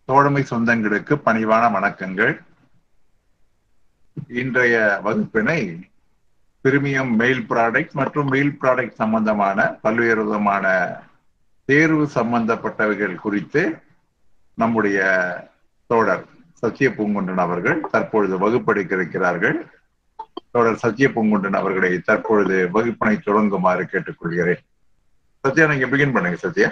தோழமை சொந்தங்களுக்கு பணிவான வணக்கங்கள் இன்றைய வகுப்பினை பிரிமியம் மெயில் ப்ராடக்ட் மற்றும் மெயில் ப்ராடக்ட் சம்பந்தமான பல்வேறு விதமான தேர்வு சம்பந்தப்பட்டவைகள் குறித்து நம்முடைய தோழர் சத்திய பூங்குன்றன் அவர்கள் தற்பொழுது வகுப்பெடுக்க இருக்கிறார்கள் தோழர் சத்திய பூங்குன்றன் அவர்களை தற்பொழுது வகுப்பினை தொடங்குமாறு கேட்டுக்கொள்கிறேன் சத்யா நீங்க பிகின் பண்ணுங்க சத்யா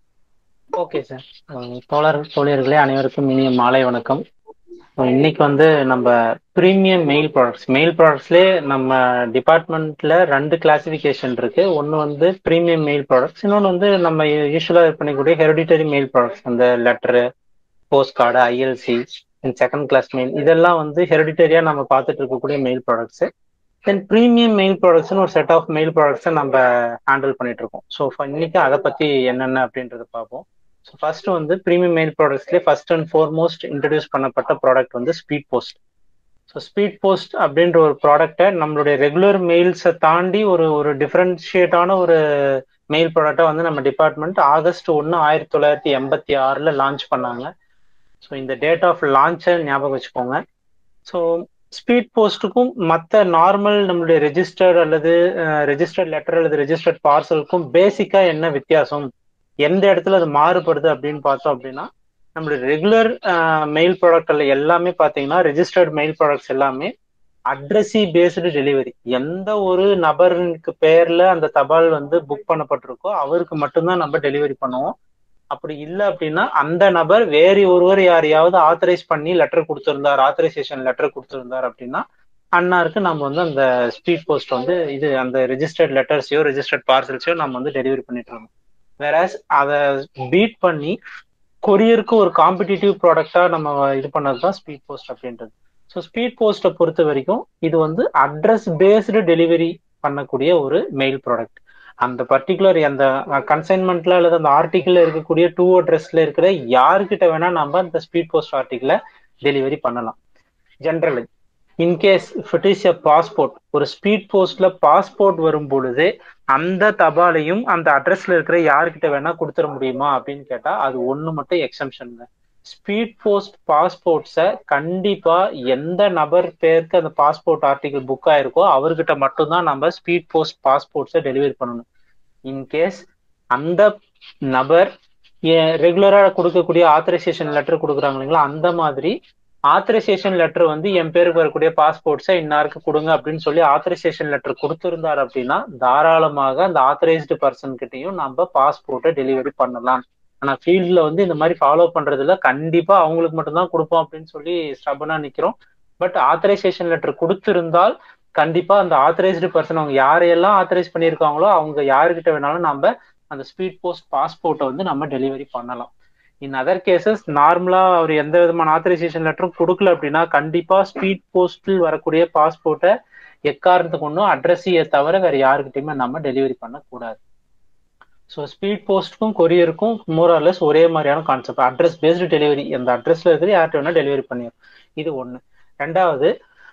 ஓகே சார் தோழர் தோழியர்களே அனைவருக்கும் இனிய மாலை வணக்கம் இன்னைக்கு வந்து நம்ம ப்ரீமியம் மெயில் ப்ராடக்ட்ஸ் மெயில் ப்ராடக்ட்ஸ்லேயே நம்ம டிபார்ட்மெண்ட்ல ரெண்டு கிளாசிஃபிகேஷன் இருக்கு ஒன்று வந்து ப்ரீமியம் மெயில் ப்ராடக்ட்ஸ் இன்னொன்று வந்து நம்ம யூஸ்வலாக பண்ணக்கூடிய ஹெரிடிட்டரி மெயில் ப்ராடக்ட்ஸ் அந்த letter post card ILC second class mail இதெல்லாம் வந்து ஹெரிடிட்டரியா நம்ம பார்த்துட்டு இருக்கக்கூடிய mail products then premium mail ப்ராடக்ட்ஸ்னு ஒரு செட் ஆஃப் மெயில் ப்ராடக்ட்ஸை நம்ம ஹேண்டில் பண்ணிட்டு இருக்கோம் ஸோ இன்னைக்கு அதை பத்தி என்னென்ன அப்படின்றத பார்ப்போம் ஸோ ஃபர்ஸ்ட் வந்து ப்ரீமியம் மெயில் ப்ராடக்ட்ஸ்லேயே ஃபர்ஸ்ட் அண்ட் ஃபோர்மோஸ்ட் இன்ட்ரடியூஸ் பண்ணப்பட்ட ப்ராடக்ட் வந்து speed post so speed post அப்படின்ற ஒரு ப்ராடக்டை நம்மளுடைய ரெகுலர் மெயில்ஸை தாண்டி ஒரு ஒரு டிஃப்ரென்ஷியேட்டான ஒரு மெயில் ப்ராடக்டை வந்து நம்ம டிபார்ட்மெண்ட் ஆகஸ்ட் ஒன்று ஆயிரத்தி தொள்ளாயிரத்தி எண்பத்தி ஆறில் லான்ச் பண்ணாங்க ஸோ இந்த டேட் ஆஃப் லான்ச்சை ஞாபகம் வச்சுக்கோங்க ஸோ ஸ்பீட் போஸ்ட்டுக்கும் மற்ற நார்மல் நம்மளுடைய ரெஜிஸ்டர்ட் அல்லது ரெஜிஸ்டர்ட் லெட்டர் அல்லது ரெஜிஸ்டர்ட் பார்சலுக்கும் பேசிக்காக என்ன வித்தியாசம் எந்த இடத்துல அது மாறுபடுது அப்படின்னு பார்த்தோம் அப்படின்னா நம்மளுடைய ரெகுலர் மெயில் ப்ராடக்ட்ல எல்லாமே பார்த்தீங்கன்னா ரெஜிஸ்டர்ட் மெயில் ப்ராடக்ட்ஸ் எல்லாமே அட்ரஸி பேஸ்டு டெலிவரி எந்த ஒரு நபருக்கு பேர்ல அந்த தபால் வந்து புக் பண்ணப்பட்டிருக்கோ அவருக்கு மட்டும்தான் நம்ம டெலிவரி பண்ணுவோம் அப்படி இல்லை அப்படின்னா அந்த நபர் வேறு ஒருவர் யாரையாவது ஆத்தரைஸ் பண்ணி லெட்டர் கொடுத்துருந்தார் ஆத்தரைசேஷன் லெட்டர் கொடுத்துருந்தார் அப்படின்னா அண்ணாருக்கு நம்ம வந்து அந்த ஸ்பீட் போஸ்ட் வந்து இது அந்த ரெஜிஸ்டர்ட் லெட்டர்ஸையோ ரெஜிஸ்டர்ட் பார்சல்ஸையோ நம்ம வந்து டெலிவரி பண்ணிட்டு இருக்கோம் வேற அதை பீட் பண்ணி கொரியருக்கு ஒரு காம்படிட்டிவ் ப்ராடக்டா நம்ம இது பண்ணது தான் ஸ்பீட் போஸ்ட் அப்படின்றது ஸோ ஸ்பீட் போஸ்ட்டை பொறுத்த வரைக்கும் இது வந்து அட்ரஸ் பேஸ்டு டெலிவரி பண்ணக்கூடிய ஒரு மெயில் ப்ராடக்ட் அந்த பர்டிகுலர் அந்த கன்சைன்மெண்ட்ல அல்லது அந்த ஆர்டிக்கிள் இருக்கக்கூடிய டூ அட்ரஸ்ல இருக்கிற யாருக்கிட்ட வேணா நம்ம அந்த ஸ்பீட் போஸ்ட் ஆர்டிக்கிளை டெலிவரி பண்ணலாம் generally in case it is a passport ஒரு ஸ்பீட் போஸ்ட்ல பாஸ்போர்ட் வரும் பொழுது அந்த தபாலையும் அந்த அட்ரஸ்ல இருக்கிற யாருக்கிட்ட வேணா கொடுத்துட முடியுமா அப்படின்னு கேட்டா அது ஒண்ணு மட்டும் எக்ஸம்ஷனுங்க ஸ்பீட் போஸ்ட் பாஸ்போர்ட்ஸை கண்டிப்பா எந்த நபர் பேருக்கு அந்த பாஸ்போர்ட் ஆர்டிகல் புக் ஆயிருக்கோ அவர்கிட்ட மட்டும்தான் நம்ம ஸ்பீட் போஸ்ட் பாஸ்போர்ட்ஸை டெலிவரி பண்ணணும் இன்கேஸ் அந்த நபர் ரெகுலரா கொடுக்கக்கூடிய ஆத்தரைசேஷன் லெட்டர் கொடுக்குறாங்க இல்லைங்களா அந்த மாதிரி ஆத்தரைசேஷன் லெட்டர் வந்து என் பேருக்கு வரக்கூடிய பாஸ்போர்ட்ஸை இன்னாருக்கு கொடுங்க அப்படின்னு சொல்லி ஆத்தரைசேஷன் லெட்டர் கொடுத்துருந்தார் அப்படின்னா தாராளமாக அந்த ஆத்தரைஸ்டு பர்சன் கிட்டையும் நம்ம பாஸ்போர்ட்டை டெலிவரி பண்ணலாம் ஆனா ஃபீல்ட்ல வந்து இந்த மாதிரி ஃபாலோ பண்றதுல கண்டிப்பா அவங்களுக்கு மட்டும்தான் கொடுப்போம் அப்படின்னு சொல்லி ஸ்டபனா நிக்கிறோம் பட் ஆத்தரைசேஷன் லெட்டர் கொடுத்திருந்தால் கண்டிப்பா அந்த ஆத்தரைஸ்டு பர்சன் அவங்க யாரையெல்லாம் ஆத்தரைஸ் பண்ணியிருக்காங்களோ அவங்க யாருக்கிட்ட வேணாலும் நம்ம அந்த ஸ்பீட் போஸ்ட் பாஸ்போர்ட்டை வந்து நம்ம டெலிவரி பண்ணலாம் இன் அதர் கேசஸ் நார்மலா அவர் எந்த விதமான ஆத்தரைசேஷன் லெட்டரும் கொடுக்கல அப்படின்னா கண்டிப்பா ஸ்பீட் போஸ்டில் வரக்கூடிய பாஸ்போர்ட்டை எக்காரணத்துக்கு ஒன்றும் அட்ரஸையை தவிர வேற யாருக்கிட்டையுமே நம்ம டெலிவரி பண்ணக்கூடாது ஸோ ஸ்பீட் போஸ்ட்டுக்கும் கொரியருக்கும் மோரலஸ் ஒரே மாதிரியான கான்செப்ட் அட்ரஸ் பேஸ்டு டெலிவரி அந்த அட்ரஸ்ல இருக்கிற யார்கிட்ட வேணா டெலிவரி பண்ணிடும் இது ஒன்று ரெண்டாவது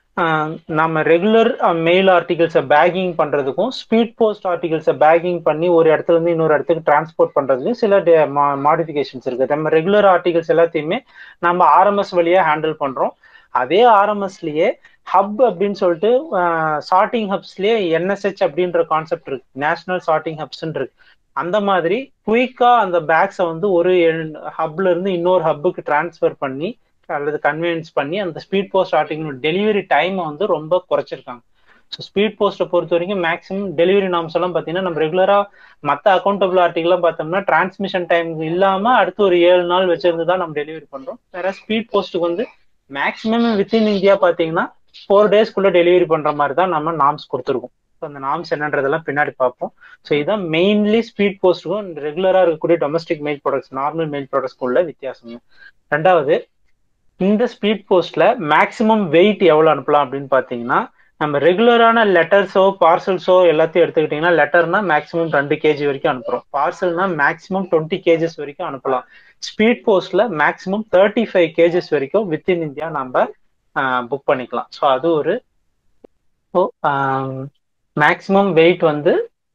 நம்ம ரெகுலர் மெயில் ஆர்டிகல்ஸை பேக்கிங் பண்றதுக்கும் ஸ்பீட் போஸ்ட் ஆர்டிகல்ஸை பேக்கிங் பண்ணி ஒரு இடத்துல இருந்து இன்னொரு இடத்துக்கு டிரான்ஸ்போர்ட் பண்றதுலையும் சில மாடிஃபிகேஷன்ஸ் இருக்கு நம்ம ரெகுலர் ஆர்டிகல்ஸ் எல்லாத்தையுமே நம்ம ஆர்எம்எஸ் வழியா ஹேண்டில் பண்றோம் அதே ஆர்எம்எஸ்லயே ஹப் அப்படின்னு சொல்லிட்டு சார்ட்டிங் ஹப்ஸ்லயே என்எஸ்ஹெச் அப்படின்ற கான்செப்ட் இருக்கு நேஷனல் சார்ட்டிங் ஹப்ஸ் இருக்கு அந்த மாதிரி குயிக்கா அந்த பேக்ஸை வந்து ஒரு ஹப்ல இருந்து இன்னொரு ஹப்புக்கு டிரான்ஸ்ஃபர் பண்ணி அல்லது கன்வீனியன்ஸ் பண்ணி அந்த ஸ்பீட் போஸ்ட் ஆர்டிகல் டெலிவரி டைமை வந்து ரொம்ப குறைச்சிருக்காங்க ஸோ ஸ்பீட் போஸ்ட்டை பொறுத்த வரைக்கும் மேக்ஸிமம் டெலிவரி நாம்ஸ் எல்லாம் பார்த்தீங்கன்னா நம்ம ரெகுலராக மற்ற அக்கௌண்டபிள் ஆர்டிகல்லாம் பார்த்தோம்னா டிரான்ஸ்மிஷன் டைம் இல்லாமல் அடுத்து ஒரு ஏழு நாள் வச்சிருந்து தான் நம்ம டெலிவரி பண்ணுறோம் வேற ஸ்பீட் போஸ்ட்டுக்கு வந்து மேக்ஸிமம் வித்தின் இந்தியா பார்த்தீங்கன்னா ஃபோர் டேஸ்க்குள்ளே டெலிவரி பண்ணுற மாதிரி தான் நம்ம நாம்ஸ் கொடுத்துருக்கோம் ஸோ அந்த நாம்ஸ் என்னன்றதெல்லாம் பின்னாடி பார்ப்போம் ஸோ இதான் மெயின்லி ஸ்பீட் போஸ்ட்டுக்கும் ரெகுலராக இருக்கக்கூடிய domestic mail products normal mail ப்ராடக்ட்ஸ்க்கு உள்ள வித்தியாசம் ரெண்டாவது இந்த ஸ்பீட் போஸ்ட்ல மேக்சிமம் வெயிட் எவ்வளோ அனுப்பலாம் அப்படின்னு பார்த்தீங்கன்னா நம்ம ரெகுலரான லெட்டர்ஸோ பார்சல்ஸோ எல்லாத்தையும் எடுத்துக்கிட்டிங்கன்னா லெட்டர்னா மேக்ஸிமம் ரெண்டு கேஜி வரைக்கும் அனுப்புறோம் பார்சல்னா மேக்ஸிமம் டுவெண்ட்டி கேஜஸ் வரைக்கும் அனுப்பலாம் ஸ்பீட் போஸ்ட்ல மேக்ஸிமம் தேர்ட்டி ஃபைவ் கேஜஸ் வரைக்கும் வித்தின் இந்தியா நம்ம புக் பண்ணிக்கலாம் ஸோ அது ஒரு ஸோ மேக்ஸிமம் வெயிட் வந்து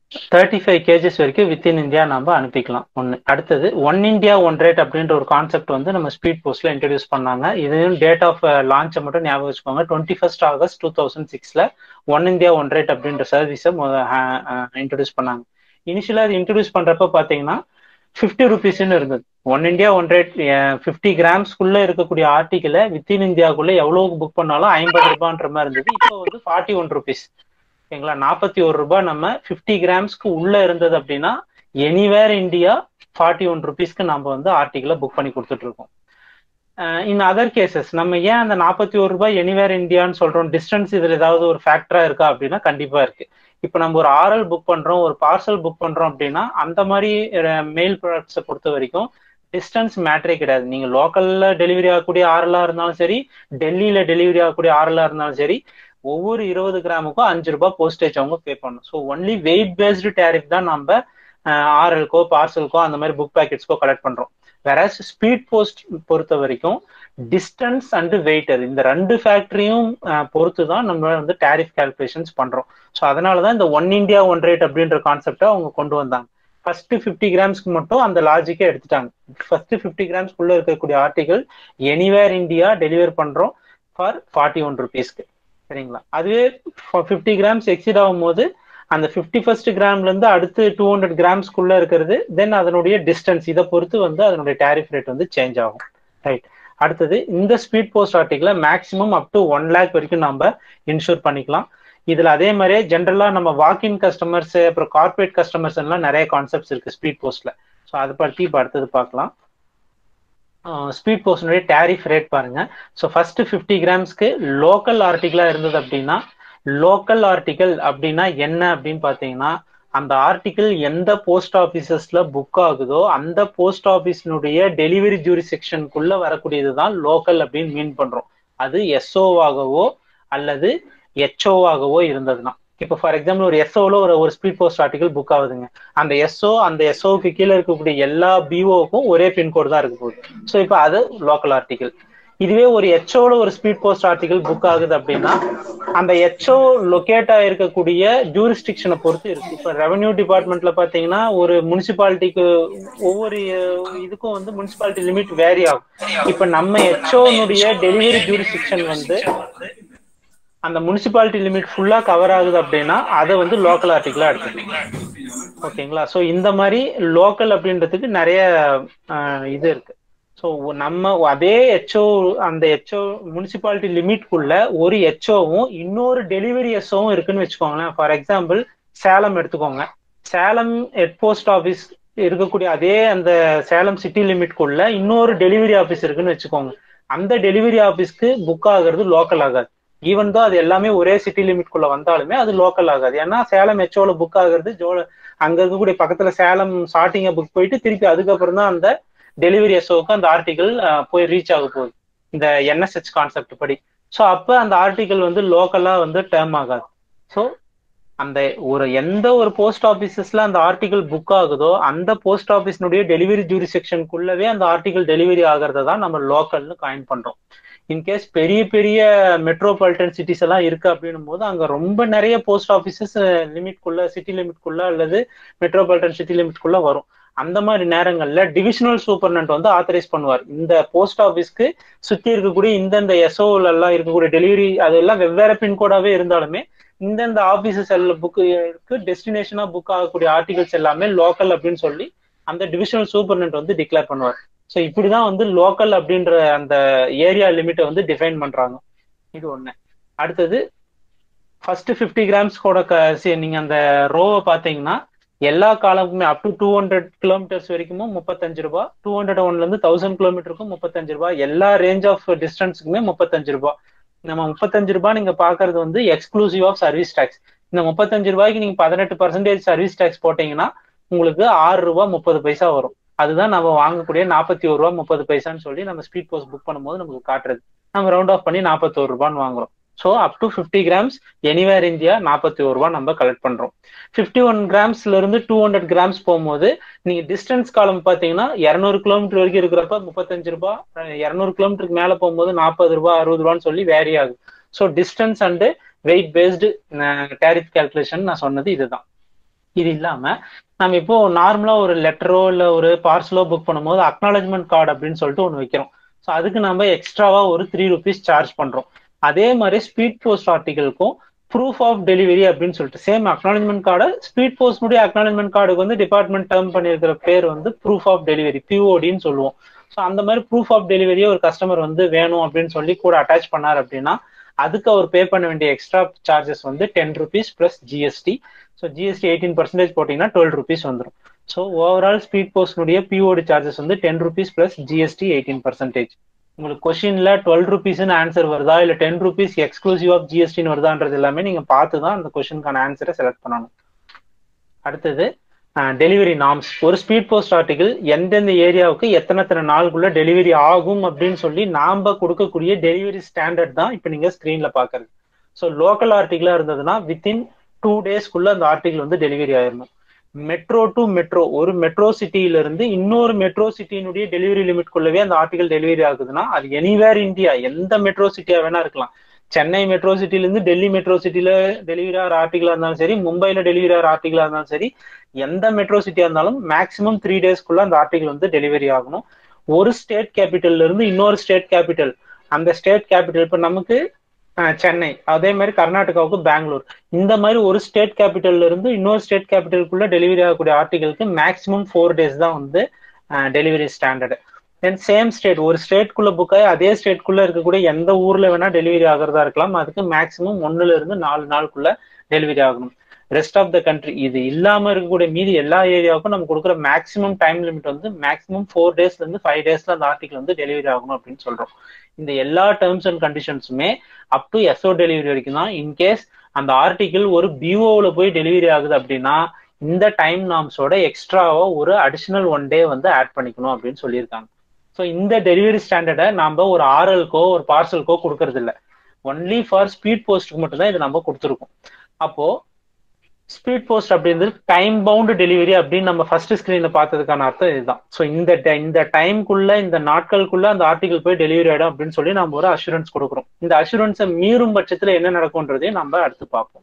தேர்ட்டி ஃபைவ் கேஜஸ் வரைக்கும் வித்தின் இந்தியா நம்ம அனுப்பிக்கலாம் ஒன்று அடுத்தது ஒன் இந்தியா ஒன் ரேட் அப்படின்ற ஒரு கான்செப்ட் வந்து நம்ம ஸ்பீட் போஸ்ட்ல இன்ட்ரடியூஸ் பண்ணாங்க இதுவும் டேட் ஆஃப் லான்ச்சை மட்டும் ஞாபகம் வச்சுக்கோங்க twenty first August two thousand சிக்ஸ்ல ஒன் இந்தியா ஒன் ரேட் அப்படின்ற சர்வீஸை இன்ட்ரடியூஸ் பண்ணாங்க இனிஷியலாக அது இன்ட்ரடியூஸ் பண்றப்ப பார்த்தீங்கன்னா ஃபிஃப்டி ருபீஸ்ன்னு இருந்தது one India one rate fifty கிராம்ஸ்க்குள்ள இருக்கக்கூடிய ஆர்டிக்கலை வித்தின் இந்தியாவுக்குள்ள எவ்வளவு புக் பண்ணாலும் ஐம்பது ரூபான்ற மாதிரி இருந்தது இப்போ வந்து ஃபார்ட்டி ஒன் ருபீஸ் ஓகேங்களா நாற்பத்தி ஒரு ரூபாய் நம்ம ஃபிஃப்டி கிராம்ஸ்க்கு உள்ள இருந்தது அப்படின்னா எனிவேர் இந்தியா ஃபார்ட்டி ஒன் ருபீஸ்க்கு நம்ம வந்து ஆர்டிக்கலை புக் பண்ணி கொடுத்துட்டு இருக்கோம் இன் அதர் கேசஸ் நம்ம ஏன் அந்த நாற்பத்தி ஒரு ரூபாய் எனிவேர் இந்தியான்னு சொல்றோம் டிஸ்டன்ஸ் இதுல ஏதாவது ஒரு ஃபேக்டரா இருக்கா அப்படின்னா கண்டிப்பா இருக்கு இப்போ நம்ம ஒரு ஆர்எல் புக் பண்றோம் ஒரு பார்சல் புக் பண்றோம் அப்படின்னா அந்த மாதிரி மெயில் ப்ராடக்ட்ஸை பொறுத்த வரைக்கும் டிஸ்டன்ஸ் மேட்டரே கிடையாது நீங்க லோக்கல்ல டெலிவரி ஆகக்கூடிய ஆர்எல்லா இருந்தாலும் சரி டெல்லியில டெலிவரி ஆகக்கூடிய ஆர்எல்லா இருந்தாலும் சரி ஒவ்வொரு இருபது கிராமுக்கும் அஞ்சு ரூபாய் போஸ்டேஜ் அவங்க பே பண்ணணும் so only weight based tariff தான் நம்ம ஆர்எல்கோ பார்சலுக்கோ அந்த மாதிரி புக் பேக்கெட்ஸ்க்கோ கலெக்ட் பண்றோம் வேற ஸ்பீட் போஸ்ட் பொறுத்த வரைக்கும் டிஸ்டன்ஸ் அண்ட் வெயிட்டர் இந்த ரெண்டு ஃபேக்டரியும் பொறுத்து தான் நம்ம வந்து டேரிஃப் கால்குலேஷன்ஸ் பண்றோம் ஸோ அதனால தான் இந்த ஒன் இந்தியா ஒன் ரேட் அப்படின்ற கான்செப்டை அவங்க கொண்டு வந்தாங்க ஃபர்ஸ்ட் ஃபிஃப்டி கிராம்ஸ்க்கு மட்டும் அந்த லாஜிக்கே எடுத்துட்டாங்க ஃபர்ஸ்ட் ஃபிஃப்டி கிராம்ஸ்க்குள்ள இருக்கக்கூடிய ஆர்டிகல் எனிவேர் இந்தியா டெலிவர் பண்றோம் ஃபார் ஃபார்ட்டி ஒன் ருபீஸ்க்கு சரிங்களா அதுவே ஃபிஃப்டி கிராம்ஸ் எக்ஸிட் ஆகும் போது அந்த ஃபிஃப்டி ஃபர்ஸ்ட் கிராம்ல இருந்து அடுத்து டூ ஹண்ட்ரட் கிராம்ஸ்க்குள்ள இருக்கிறது தென் அதனுடைய டிஸ்டன்ஸ் இதை பொறுத்து வந்து அதனுடைய டேரிஃப் ரேட் வந்து சேஞ்ச் ஆகும் ரைட் அடுத்தது இந்த ஸ்பீட் போஸ்ட் ஆர்டிகளை maximum up to one lakh வரைக்கும் நம்ம இன்சூர் பண்ணிக்கலாம் இதுல அதே மாதிரியே ஜென்ரலா நம்ம வாக்கின் கஸ்டமர்ஸ் அப்புறம் கார்பரேட் கஸ்டமர்ஸ் எல்லாம் நிறைய கான்செப்ட்ஸ் இருக்கு ஸ்பீட் போஸ்ட்ல ஸோ அதை பற்றி இப்போ அடுத்தது பார்க்கலாம் ஸ்பீட் போஸ்டினுடைய டேரிஃப் ரேட் பாருங்க ஸோ ஃபர்ஸ்ட் ஃபிஃப்டி கிராம்ஸ்க்கு லோக்கல் ஆர்டிகிளா இருந்தது அப்படின்னா லோக்கல் ஆர்டிகல் அப்படின்னா என்ன அப்படின்னு பார்த்தீங்கன்னா அந்த ஆர்டிகிள் எந்த போஸ்ட் ஆஃபீஸஸ்ல புக் ஆகுதோ அந்த போஸ்ட் ஆஃபீஸினுடைய டெலிவரி ஜூரி செக்ஷனுக்குள்ள வரக்கூடியது தான் லோக்கல் அப்படின்னு மீன் பண்றோம் அது எஸ்ஓவாகவோ அல்லது எச்ஓவாகவோ இருந்ததுன்னா இப்போ ஃபார் எக்ஸாம்பிள் ஒரு எஸ்ஓல ஒரு ஒரு ஸ்பீட் போஸ்ட் ஆர்டிகல் புக் ஆகுதுங்க அந்த எஸ்ஓ அந்த எஸ்ஓக்கு கீழே இருக்கக்கூடிய எல்லா பிஓக்கும் ஒரே பின்கோடு தான் இருக்க போகுது ஸோ இப்போ அது லோக்கல் ஆர்டிகல் இதுவே ஒரு எச்ஓல ஒரு ஸ்பீட் போஸ்ட் ஆர்டிகல் புக் ஆகுது அப்படின்னா அந்த எச்ஓ லொக்கேட் ஆயிருக்கக்கூடிய ஜூரிஸ்டிக்ஷனை பொறுத்து இருக்கு இப்போ ரெவன்யூ டிபார்ட்மெண்ட்ல பாத்தீங்கன்னா ஒரு முனிசிபாலிட்டிக்கு ஒவ்வொரு இதுக்கும் வந்து முனிசிபாலிட்டி லிமிட் வேரி ஆகும் இப்ப நம்ம எச்ஓனுடைய டெலிவரி ஜூரிஸ்டிக்ஷன் வந்து அந்த முனிசிபாலிட்டி லிமிட் ஃபுல்லா கவர் ஆகுது அப்படின்னா அதை வந்து லோக்கல் ஆர்டிகிளா எடுத்துக்கணும் ஓகேங்களா ஸோ இந்த மாதிரி லோக்கல் அப்படின்றதுக்கு நிறைய இது இருக்கு ஸோ நம்ம அதே ஹெச்ஓ அந்த ஹெச்ஓ முனிசிபாலிட்டி லிமிட்குள்ள ஒரு ஹெச்ஓவும் இன்னொரு டெலிவரி எஸ்ஓவும் இருக்குன்னு வச்சுக்கோங்களேன் ஃபார் எக்ஸாம்பிள் சேலம் எடுத்துக்கோங்க சேலம் ஹெட் போஸ்ட் ஆஃபீஸ் இருக்கக்கூடிய அதே அந்த சேலம் சிட்டி லிமிட்குள்ள இன்னொரு டெலிவரி ஆஃபீஸ் இருக்குன்னு வச்சுக்கோங்க அந்த டெலிவரி ஆஃபீஸ்க்கு புக் ஆகுறது லோக்கல் ஆகாது ஈவன் தான் அது எல்லாமே ஒரே சிட்டி லிமிட்குள்ள வந்தாலுமே அது லோக்கல் ஆகாது ஏன்னா சேலம் ஹெச்ஓல புக் ஆகுறது ஜோ அங்க இருக்கக்கூடிய பக்கத்துல சேலம் ஸ்டார்டிங்க புக் போயிட்டு திருப்பி அதுக்கப்புறம் தான் அந்த டெலிவரி எஸ்ஓக்கு அந்த ஆர்டிகல் போய் ரீச் ஆக போகுது இந்த என்எஸ்ஹெச் கான்செப்ட் படி ஸோ அப்போ அந்த ஆர்டிகல் வந்து லோக்கலா வந்து டேர்ம் ஆகாது ஸோ அந்த ஒரு எந்த ஒரு போஸ்ட் ஆஃபீஸஸ்ல அந்த ஆர்டிகல் புக் ஆகுதோ அந்த போஸ்ட் ஆஃபீஸ்னுடைய டெலிவரி ஜூரி செக்ஷனுக்குள்ளவே அந்த ஆர்டிகல் டெலிவரி ஆகிறத தான் நம்ம லோக்கல்னு காயின் பண்றோம் இன்கேஸ் பெரிய பெரிய மெட்ரோபாலிட்டன் சிட்டிஸ் எல்லாம் இருக்கு அப்படின்னும் போது அங்க ரொம்ப நிறைய போஸ்ட் ஆஃபீஸஸ் லிமிட்குள்ள சிட்டி லிமிட்குள்ள அல்லது மெட்ரோபாலிட்டன் சிட்டி லிமிட்குள்ள வரும் அந்த மாதிரி நேரங்கள்ல டிவிஷனல் சூப்பர்னன்ட் வந்து ஆத்தரைஸ் பண்ணுவார் இந்த போஸ்ட் ஆஃபீஸ்க்கு சுத்தி இருக்கக்கூடிய இந்தந்த எஸ்ஓல எல்லாம் இருக்கக்கூடிய டெலிவரி அதெல்லாம் வெவ்வேறு பின்கோடாவே இருந்தாலுமே இந்தந்த ஆபீசஸ் எல்லாம் புக்கு டெஸ்டினேஷனா புக் ஆகக்கூடிய ஆர்டிகல்ஸ் எல்லாமே லோக்கல் அப்படின்னு சொல்லி அந்த டிவிஷனல் சூப்பர்னன்ட் வந்து டிக்ளேர் பண்ணுவார் ஸோ இப்படிதான் வந்து லோக்கல் அப்படின்ற அந்த ஏரியா லிமிட்டை வந்து டிஃபைன் பண்றாங்க இது ஒண்ணு அடுத்தது ஃபர்ஸ்ட் ஃபிஃப்டி கிராம்ஸ் கூட நீங்க அந்த ரோவை பாத்தீங்கன்னா எல்லா காலமுமே up to two hundred kilometres வரைக்கும் முப்பத்தஞ்சு ரூபா டூ ஹண்ட்ரட் ஒன்ல இருந்து தௌசண்ட் கிலோமீட்டருக்கும் முப்பத்தஞ்சு ரூபா எல்லா ரேஞ்ச் ஆஃப் டிஸ்டன்ஸுக்குமே முப்பத்தஞ்சு ரூபா நம்ம முப்பத்தஞ்சு ரூபாய் நீங்க பாக்குறது வந்து எக்ஸ்க்ளூசிவ் ஆஃப் சர்வீஸ் டேக்ஸ் இந்த முப்பத்தஞ்சு ரூபாய்க்கு நீங்க பதினெட்டு பர்சன்டேஜ் சர்வீஸ் டேக்ஸ் போட்டீங்கன்னா உங்களுக்கு ஆறு ரூபா முப்பது பைசா வரும் அதுதான் நம்ம வாங்கக்கூடிய நாற்பத்தி ஒரு ரூபா முப்பது பைசான்னு சொல்லி நம்ம ஸ்பீட் போஸ்ட் புக் பண்ணும்போது நமக்கு காட்டுறது நம்ம ரவுண்ட் ஆஃப் பண்ணி நாற்பத்தோரு ரூபான்னு வாங்குறோம் so up to fifty grams anywhere India நாற்பத்தி ஒரு ரூபா நம்ம கலெக்ட் பண்றோம் ஃபிஃப்டி ஒன் கிராம்ஸ்ல இருந்து டூ ஹண்ட்ரட் கிராம்ஸ் போகும்போது நீங்க டிஸ்டன்ஸ் காலம் பாத்தீங்கன்னா இரநூறு கிலோமீட்டர் வரைக்கும் இருக்கிறப்ப முப்பத்தஞ்சு ரூபாய் இரநூறு கிலோமீட்டருக்கு மேல போகும்போது நாற்பது ரூபாய் அறுபது ரூபான்னு சொல்லி வேரி ஆகுது so distance and weight based tariff calculation நான் சொன்னது இதுதான் இது இல்லாம நம்ம இப்போ நார்மலா ஒரு லெட்டரோ இல்ல ஒரு பார்சலோ புக் பண்ணும்போது அக்னாலஜ்மெண்ட் கார்டு அப்படின்னு சொல்லிட்டு ஒன்று வைக்கிறோம் ஸோ அதுக்கு நம்ம எக்ஸ்ட்ராவா ஒரு த்ரீ ருபீஸ் சார்ஜ் பண்றோம் அதே மாதிரி ஸ்பீட் போஸ்ட் ஆர்டிகளுக்கும் ப்ரூஃப் ஆஃப் டெலிவரி அப்படின்னு சொல்லிட்டு சேம் அக்னாலஜ்மெண்ட் கார்டு ஸ்பீட் போஸ்ட்னுடைய அக்னாலஜ்மெண்ட் கார்டுக்கு வந்து டிபார்ட்மெண்ட் டேர்ம் பண்ணியிருக்கிற பேர் வந்து ப்ரூஃப் ஆஃப் டெலிவரி பிஓடின்னு சொல்லுவோம் ஸோ அந்த மாதிரி ப்ரூஃப் ஆஃப் டெலிவரியை ஒரு கஸ்டமர் வந்து வேணும் அப்படின்னு சொல்லி கூட அட்டாச் பண்ணார் அப்படின்னா அதுக்கு அவர் பே பண்ண வேண்டிய எக்ஸ்ட்ரா சார்ஜஸ் வந்து ten rupees plus GST so GST eighteen percentage போட்டிங்கன்னா டுவெல் ருபீஸ் வந்துடும் ஸோ ஓவரால் ஸ்பீட் போஸ்ட்னுடைய பிஓடி சார்ஜஸ் வந்து ten rupees plus GST eighteen percentage உங்களுக்கு கொஸ்டின்ல டுவெல் ருபீஸ்னு ஆன்சர் வருதா இல்ல டென் ருபீஸ் எக்ஸ்க்ளூசிவ் ஆஃப் ஜிஎஸ்டின்னு வருதான்றது எல்லாமே நீங்க பார்த்து தான் அந்த கொஸ்டினுக்கான ஆன்சரை செலக்ட் பண்ணணும் அடுத்தது டெலிவரி நாம்ஸ் ஒரு ஸ்பீட் போஸ்ட் ஆர்டிகிள் எந்தெந்த ஏரியாவுக்கு எத்தனை எத்தனை நாளுக்குள்ள டெலிவரி ஆகும் அப்படின்னு சொல்லி நாம கொடுக்கக்கூடிய டெலிவரி ஸ்டாண்டர்ட் தான் இப்போ நீங்க ஸ்கிரீன்ல பாக்குறது ஸோ லோக்கல் ஆர்டிகிளா இருந்ததுன்னா வித்தின் டூ டேஸ்க்குள்ள அந்த ஆர்டிகிள் வந்து டெலிவரி ஆயிடணும் மெட்ரோ டு மெட்ரோ ஒரு மெட்ரோ சிட்டியில இருந்து இன்னொரு மெட்ரோ சிட்டியினுடைய டெலிவரி லிமிட்குள்ளவே அந்த ஆர்டிகல் டெலிவரி ஆகுதுன்னா அது எனிவேர் இந்தியா எந்த மெட்ரோ சிட்டியா வேணா இருக்கலாம் சென்னை மெட்ரோ சிட்டில இருந்து டெல்லி மெட்ரோ சிட்டில டெலிவரி ஆகிற ஆர்டிகலா இருந்தாலும் சரி மும்பைல டெலிவரி ஆகிற ஆர்டிகலா இருந்தாலும் சரி எந்த மெட்ரோ சிட்டியா இருந்தாலும் மேக்சிமம் த்ரீ டேஸ்க்குள்ள அந்த ஆர்டிகல் வந்து டெலிவரி ஆகணும் ஒரு ஸ்டேட் கேபிட்டல்ல இருந்து இன்னொரு ஸ்டேட் கேபிட்டல் அந்த ஸ்டேட் கேபிட்டல் இப்ப நமக்கு சென்னை அதே மாதிரி கர்நாடகாவுக்கு பெங்களூர் இந்த மாதிரி ஒரு ஸ்டேட் கேபிட்டல்ல இருந்து இன்னொரு ஸ்டேட் கேபிட்டலுக்குள்ள டெலிவரி ஆகக்கூடிய ஆர்டிகளுக்கு மேக்ஸிமம் ஃபோர் டேஸ் தான் வந்து delivery standard then same state ஒரு ஸ்டேட்குள்ள புக் ஆகி அதே ஸ்டேட்குள்ள இருக்கக்கூடிய எந்த ஊர்ல வேணா டெலிவரி ஆகிறதா இருக்கலாம் அதுக்கு மேக்ஸிமம் ஒன்னுல இருந்து நாலு நாளுக்குள்ள டெலிவரி ஆகணும் ரெஸ்ட் ஆஃப் த கண்ட்ரி இது இல்லாம இருக்கக்கூடிய மீதி எல்லா ஏரியாவுக்கும் நம்ம கொடுக்குற மேக்ஸிமம் டைம் லிமிட் வந்து மேக்ஸிமம் ஃபோர் டேஸ்ல இருந்து ஃபைவ் டேஸ்ல அந்த ஆர்டிகல் வந்து டெலிவரி ஆகணும் அப்படின்னு சொல்றோம் இந்த எல்லா டேர்ம்ஸ் அண்ட் கண்டிஷன்ஸுமே அப் டு எஸ்ஓ டெலிவரி வரைக்கும் தான் இன்கேஸ் அந்த ஆர்டிகிள் ஒரு பிஓவில் போய் டெலிவரி ஆகுது அப்படின்னா இந்த டைம் நாம்ஸோட எக்ஸ்ட்ராவா ஒரு அடிஷனல் ஒன் டே வந்து ஆட் பண்ணிக்கணும் அப்படின்னு சொல்லியிருக்காங்க ஸோ இந்த டெலிவரி ஸ்டாண்டர்டை நம்ம ஒரு ஆர்எல்கோ ஒரு பார்சலுக்கோ கொடுக்கறது இல்லை ஒன்லி ஃபார் ஸ்பீட் போஸ்ட்டுக்கு மட்டும்தான் இது நம்ம கொடுத்துருக்கோம் அப்போ ஸ்பீட் போஸ்ட் அப்படின்றது டைம் பவுண்ட் டெலிவரி அப்படின்னு நம்ம ஃபர்ஸ்ட் ஸ்கிரீன்ல பார்த்ததுக்கான அர்த்தம் இதுதான் ஸோ இந்த இந்த டைம்குள்ள இந்த நாட்களுக்குள்ள அந்த ஆர்டிகல் போய் டெலிவரி ஆயிடும் அப்படின்னு சொல்லி நம்ம ஒரு அஷூரன்ஸ் கொடுக்குறோம் இந்த அஷூரன்ஸை மீறும் பட்சத்துல என்ன நடக்கும்ன்றதையும் நம்ம அடுத்து பார்ப்போம்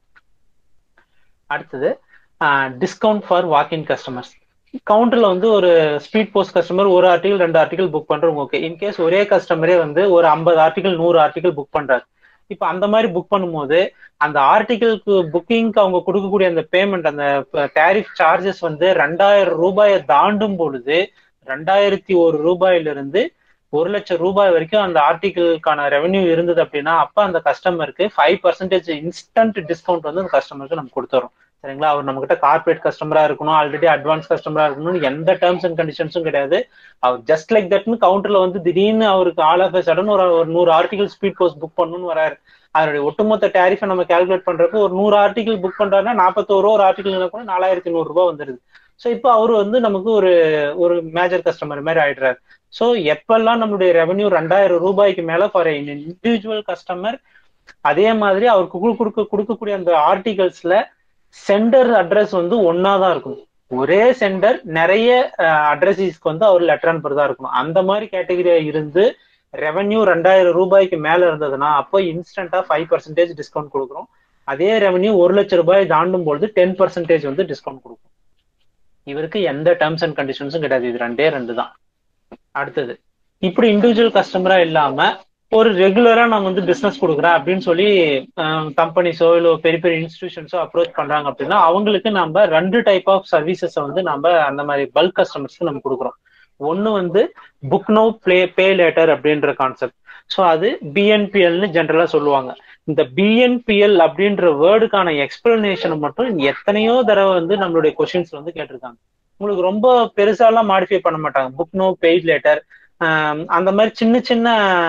அடுத்தது டிஸ்கவுண்ட் ஃபார் வாக்கின் கஸ்டமர்ஸ் கவுண்டர்ல வந்து ஒரு ஸ்பீட் போஸ்ட் கஸ்டமர் ஒரு ஆர்டிகல் ரெண்டு ஆர்டிகல் புக் பண்றவங்க ஓகே இன்கேஸ் ஒரே கஸ்டமரே வந்து ஒரு ஐம்பது ஆர்டிகல் நூறு ஆர்டிகல் புக் பண்றாரு இப்ப அந்த மாதிரி புக் பண்ணும்போது அந்த ஆர்டிகிளுக்கு புக்கிங்க்கு அவங்க கொடுக்கக்கூடிய அந்த பேமெண்ட் அந்த டேரிஃப் சார்ஜஸ் வந்து ரெண்டாயிரம் ரூபாயை தாண்டும் பொழுது ரெண்டாயிரத்தி ஒரு ரூபாயில இருந்து ஒரு லட்சம் ரூபாய் வரைக்கும் அந்த ஆர்டிகிளுக்கான ரெவன்யூ இருந்தது அப்படின்னா அப்ப அந்த கஸ்டமருக்கு ஃபைவ் பர்சன்டேஜ் இன்ஸ்டன்ட் டிஸ்கவுண்ட் வந்து அந்த கஸ்டமருக்கு நம்ம கொடுத்துறோம் சரிங்களா அவர் நம்ம கிட்ட கார்பரேட் கஸ்டமரா இருக்கணும் ஆல்ரெடி அட்வான்ஸ் கஸ்டமரா இருக்கணும்னு எந்த டேர்ம்ஸ் அண்ட் கண்டிஷன்ஸும் கிடையாது அவர் ஜஸ்ட் லைக் தட்னு கவுண்டர்ல வந்து திடீர்னு அவருக்கு ஆல் ஆஃப் சடன் ஒரு ஒரு நூறு ஆர்டிகல் ஸ்பீட் போஸ்ட் புக் பண்ணணும்னு வராரு அதனுடைய ஒட்டுமொத்த டேரிஃபை நம்ம கால்குலேட் பண்றப்போ ஒரு நூறு ஆர்டிகல் புக் பண்றாருன்னா நாற்பத்தோரு ரூபா ஒரு ஆர்டிகல் கூட நாலாயிரத்தி நூறு ரூபாய் வந்துருது ஸோ இப்போ அவர் வந்து நமக்கு ஒரு ஒரு மேஜர் கஸ்டமர் மாதிரி ஆயிடுறாரு ஸோ எப்பெல்லாம் நம்மளுடைய ரெவன்யூ ரெண்டாயிரம் ரூபாய்க்கு மேல ஃபார் இண்டிவிஜுவல் கஸ்டமர் அதே மாதிரி அவருக்கு கொடுக்க கொடுக்கக்கூடிய அந்த ஆர்டிகல்ஸ்ல சென்டர் அட்ரஸ் வந்து ஒன்னா தான் இருக்கும் ஒரே சென்டர் நிறைய அட்ரஸஸ்க்கு வந்து அவர் லெட்டர் அனுப்புறதா இருக்கணும் அந்த மாதிரி கேட்டகரியா இருந்து ரெவன்யூ ரெண்டாயிரம் ரூபாய்க்கு மேல இருந்ததுன்னா அப்போ இன்ஸ்டன்டா ஃபைவ் பர்சன்டேஜ் டிஸ்கவுண்ட் கொடுக்குறோம் அதே ரெவன்யூ ஒரு லட்சம் ரூபாய் தாண்டும் பொழுது டென் பர்சன்டேஜ் வந்து டிஸ்கவுண்ட் கொடுக்கும் இவருக்கு எந்த டேர்ம்ஸ் அண்ட் கண்டிஷன்ஸும் கிடையாது இது ரெண்டே ரெண்டு தான் அடுத்தது இப்படி இண்டிவிஜுவல் கஸ்டமரா இல்லாம ஒரு ரெகுலரா நான் வந்து பிசினஸ் கொடுக்குறேன் அப்படின்னு சொல்லி கம்பெனிஸோ இல்லை பெரிய பெரிய இன்ஸ்டிடியூஷன்ஸோ அப்ரோச் பண்றாங்க அப்படின்னா அவங்களுக்கு நம்ம ரெண்டு டைப் ஆஃப் சர்வீசஸ் வந்து நம்ம அந்த மாதிரி பல்க் கஸ்டமர்ஸ்க்கு நம்ம கொடுக்குறோம் ஒன்னு வந்து book no play pay later அப்படின்ற கான்செப்ட் ஸோ அது பிஎன்பிஎல்னு ஜென்ரலா சொல்லுவாங்க இந்த பிஎன்பிஎல் அப்படின்ற வேர்டுக்கான எக்ஸ்பிளனேஷனை மட்டும் எத்தனையோ தடவை வந்து நம்மளுடைய கொஸ்டின்ஸ் வந்து கேட்டிருக்காங்க உங்களுக்கு ரொம்ப பெருசாலாம் மாடிஃபை பண்ண மாட்டாங்க புக் நோ பெய்ட் லேட்டர் அந்த மாதிரி சின்ன சின்ன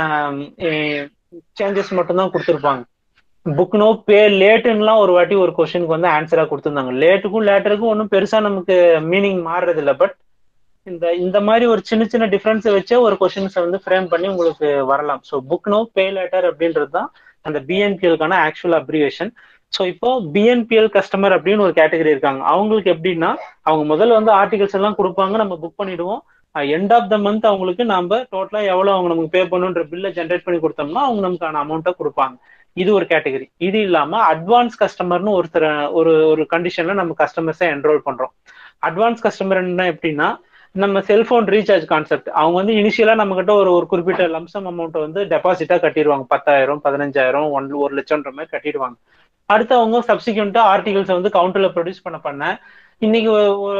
சேஞ்சஸ் மட்டும் தான் கொடுத்துருப்பாங்க புக் நோ பே லேட்டுன்னுலாம் ஒரு வாட்டி ஒரு கொஸ்டினுக்கு வந்து ஆன்சரா கொடுத்துருந்தாங்க லேட்டுக்கும் லேட்டருக்கும் ஒன்றும் பெருசா நமக்கு மீனிங் மாறுறது இல்லை பட் இந்த இந்த மாதிரி ஒரு சின்ன சின்ன டிஃபரன்ஸை வச்சே ஒரு கொஸ்டின்ஸை வந்து ஃப்ரேம் பண்ணி உங்களுக்கு வரலாம் so book no pay later அப்படின்றது தான் அந்த பிஎன்பிஎலுக்கான ஆக்சுவல் அப்ரிவேஷன் ஸோ இப்போ பிஎன்பிஎல் கஸ்டமர் அப்படின்னு ஒரு கேட்டகரி இருக்காங்க அவங்களுக்கு எப்படின்னா அவங்க முதல்ல வந்து ஆர்டிகல்ஸ் எல்லாம் கொடுப்பாங்க நம்ம புக் பண்ணிடுவோம் எண்ட் ஆஃப் த மந்த் அவங்களுக்கு நம்ம டோட்டலா எவ்வளவு அவங்க நமக்கு பே பண்ணுன்ற பில்லை ஜென்ரேட் பண்ணி கொடுத்தோம்னா அவங்க நமக்கான அமௌண்ட்டை கொடுப்பாங்க இது ஒரு கேட்டகரி இது இல்லாம அட்வான்ஸ் கஸ்டமர்னு ஒருத்தர் ஒரு ஒரு கண்டிஷன்ல நம்ம கஸ்டமர்ஸை என்ரோல் பண்றோம் அட்வான்ஸ் கஸ்டமர் எப்படின்னா நம்ம செல்போன் ரீசார்ஜ் கான்செப்ட் அவங்க வந்து இனிஷியலா நம்ம கிட்ட ஒரு ஒரு குறிப்பிட்ட லம்சம் அமௌண்ட் வந்து டெபாசிட்டா கட்டிடுவாங்க பத்தாயிரம் பதினஞ்சாயிரம் ஒன் ஒரு லட்சம்ன்ற மாதிரி கட்டிடுவாங்க அடுத்து அவங்க சப்சிக்வெண்டா ஆர்டிகல்ஸ் வந்து கவுண்டர்ல ப்ரொடியூஸ் பண்ண பண்ண இன்னைக்கு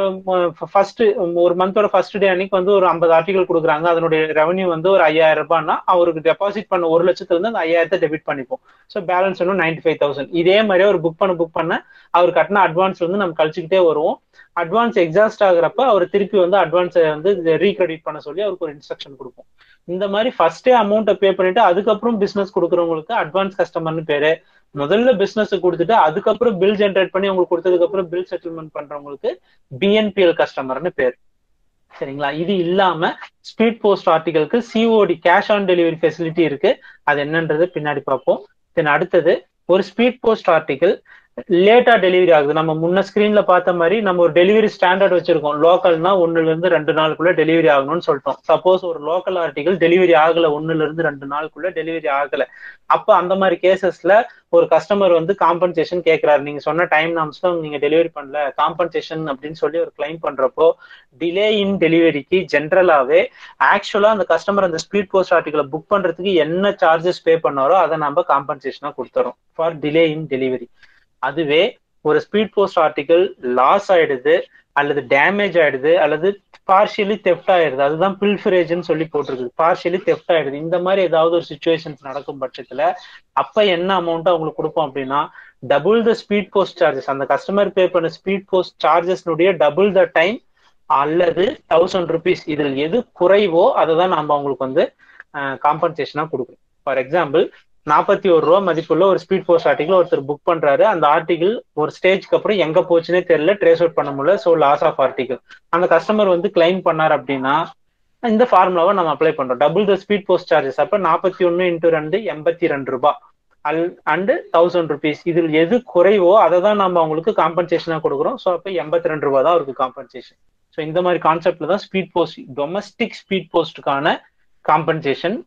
ஃபர்ஸ்ட் ஒரு மந்தோட ஃபர்ஸ்ட் டே அன்னைக்கு வந்து ஒரு ஐம்பது ஆர்டிகல் கொடுக்குறாங்க அதனுடைய ரெவன்யூ வந்து ஒரு ஐயாயிரம் ரூபாய்னா அவருக்கு டெபாசிட் பண்ண ஒரு லட்சத்துல இருந்து அந்த ஐயாயிரத்தை டெபிட் பண்ணிப்போம் ஸோ பேலன்ஸ் வந்து நைன்டி ஃபைவ் தௌசண்ட் இதே மாதிரியே ஒரு புக் பண்ண புக் பண்ண அவர் கட்டின அட்வான்ஸ் வந்து நம்ம கழிச்சுக்கிட்டே வருவோம் அட்வான்ஸ் எக்ஸாஸ்ட் ஆகுறப்ப அவர் திருப்பி வந்து அட்வான்ஸை வந்து ரீக்ரெடிட் பண்ண சொல்லி அவருக்கு ஒரு இன்ஸ்ட்ரக்ஷன் கொடுப்போம் இந்த மாதிரி ஃபர்ஸ்டே அமௌண்ட்டை பே பண்ணிட்டு அதுக்கப்புறம் பிசினஸ் கொடுக்குறவங்களுக்கு அட்வான்ஸ் கஸ்டமர்னு பேரு முதல்ல பிசினஸ் கொடுத்துட்டு அதுக்கப்புறம் பில் ஜென்ரேட் பண்ணி உங்களுக்கு கொடுத்ததுக்கு அப்புறம் பில் செட்டில்மெண்ட் பண்றவங்களுக்கு பிஎன்பிஎல் கஸ்டமர்னு பேர் சரிங்களா இது இல்லாம ஸ்பீட் போஸ்ட் ஆர்டிகளுக்கு COD cash on delivery facility இருக்கு அது என்னன்றது பின்னாடி பார்ப்போம் தென் அடுத்தது ஒரு ஸ்பீட் போஸ்ட் ஆர்டிகல் லேட்டா டெலிவரி ஆகுது நம்ம முன்ன ஸ்கிரீன்ல பார்த்த மாதிரி நம்ம ஒரு டெலிவரி ஸ்டாண்டர்ட் வச்சிருக்கோம் லோக்கல்னா ஒண்ணுல இருந்து ரெண்டு நாளுக்குள்ள டெலிவரி ஆகணும்னு சொல்லிட்டோம் சப்போஸ் ஒரு லோக்கல் ஆர்டிகல் டெலிவரி ஆகல ஒண்ணுல இருந்து ரெண்டு நாளுக்குள்ள டெலிவரி ஆகல அப்ப அந்த மாதிரி கேசஸ்ல ஒரு கஸ்டமர் வந்து காம்பன்சேஷன் கேட்கிறாரு நீங்க சொன்ன டைம் நாம்ஸ்ல நீங்க டெலிவரி பண்ணல காம்பன்சேஷன் அப்படின்னு சொல்லி ஒரு கிளைம் பண்றப்போ டிலே இன் டெலிவரிக்கு ஜென்ரலாவே ஆக்சுவலா அந்த கஸ்டமர் அந்த ஸ்பீட் போஸ்ட் ஆர்டிகலை புக் பண்றதுக்கு என்ன சார்ஜஸ் பே பண்ணாரோ அதை நம்ம காம்பன்சேஷனா கொடுத்துறோம் ஃபார் டிலே இன் டெலிவரி அதுவே ஒரு ஸ்பீட் போஸ்ட் ஆர்டிகல் லாஸ் ஆயிடுது அல்லது டேமேஜ் ஆயிடுது அல்லது பார்ஷியலி தெஃப்ட் ஆயிடுது அதுதான் பில்ஃபரேஜ்னு சொல்லி போட்டிருக்கு பார்ஷியலி தெஃப்ட் ஆயிடுது இந்த மாதிரி ஏதாவது ஒரு சுச்சுவேஷன்ஸ் நடக்கும் பட்சத்துல அப்ப என்ன அமௌண்ட் அவங்களுக்கு கொடுப்போம் அப்படின்னா double the speed post charges அந்த கஸ்டமர் பே பண்ண ஸ்பீட் போஸ்ட் சார்ஜஸ்னுடைய டபுள் த டைம் அல்லது தௌசண்ட் ருபீஸ் இதில் எது குறைவோ அதை தான் நம்ம அவங்களுக்கு வந்து காம்பன்சேஷனா கொடுக்குறோம் ஃபார் எக்ஸாம்பிள் நாற்பத்தி ஒரு ரூபா மதிப்புள்ள ஒரு ஸ்பீட் போஸ்ட் ஆர்டிகல் ஒருத்தர் புக் பண்றாரு அந்த ஆர்டிகல் ஒரு ஸ்டேஜ்க்கு அப்புறம் எங்க போச்சுன்னே தெரியல ட்ரேஸ் அவுட் பண்ண முடியல ஸோ லாஸ் ஆஃப் ஆர்டிகல் அந்த கஸ்டமர் வந்து கிளைம் பண்ணார் அப்படின்னா இந்த ஃபார்முலாவை நம்ம அப்ளை பண்றோம் double the speed post charges அப்ப நாற்பத்தி ஒன்னு இன்டூ ரெண்டு எண்பத்தி ரெண்டு ரூபாய் அல் அண்டு தௌசண்ட் ருபீஸ் இதில் எது குறைவோ அதை தான் நம்ம அவங்களுக்கு காம்பன்சேஷனா கொடுக்குறோம் ஸோ அப்போ எண்பத்தி ரெண்டு ரூபா தான் அவருக்கு காம்பன்சேஷன் ஸோ இந்த மாதிரி கான்செப்ட்ல தான் ஸ்பீட் போஸ்ட் டொமஸ்டிக் ஸ்பீட் போஸ்ட்டுக்கான காம்பன்சேஷன்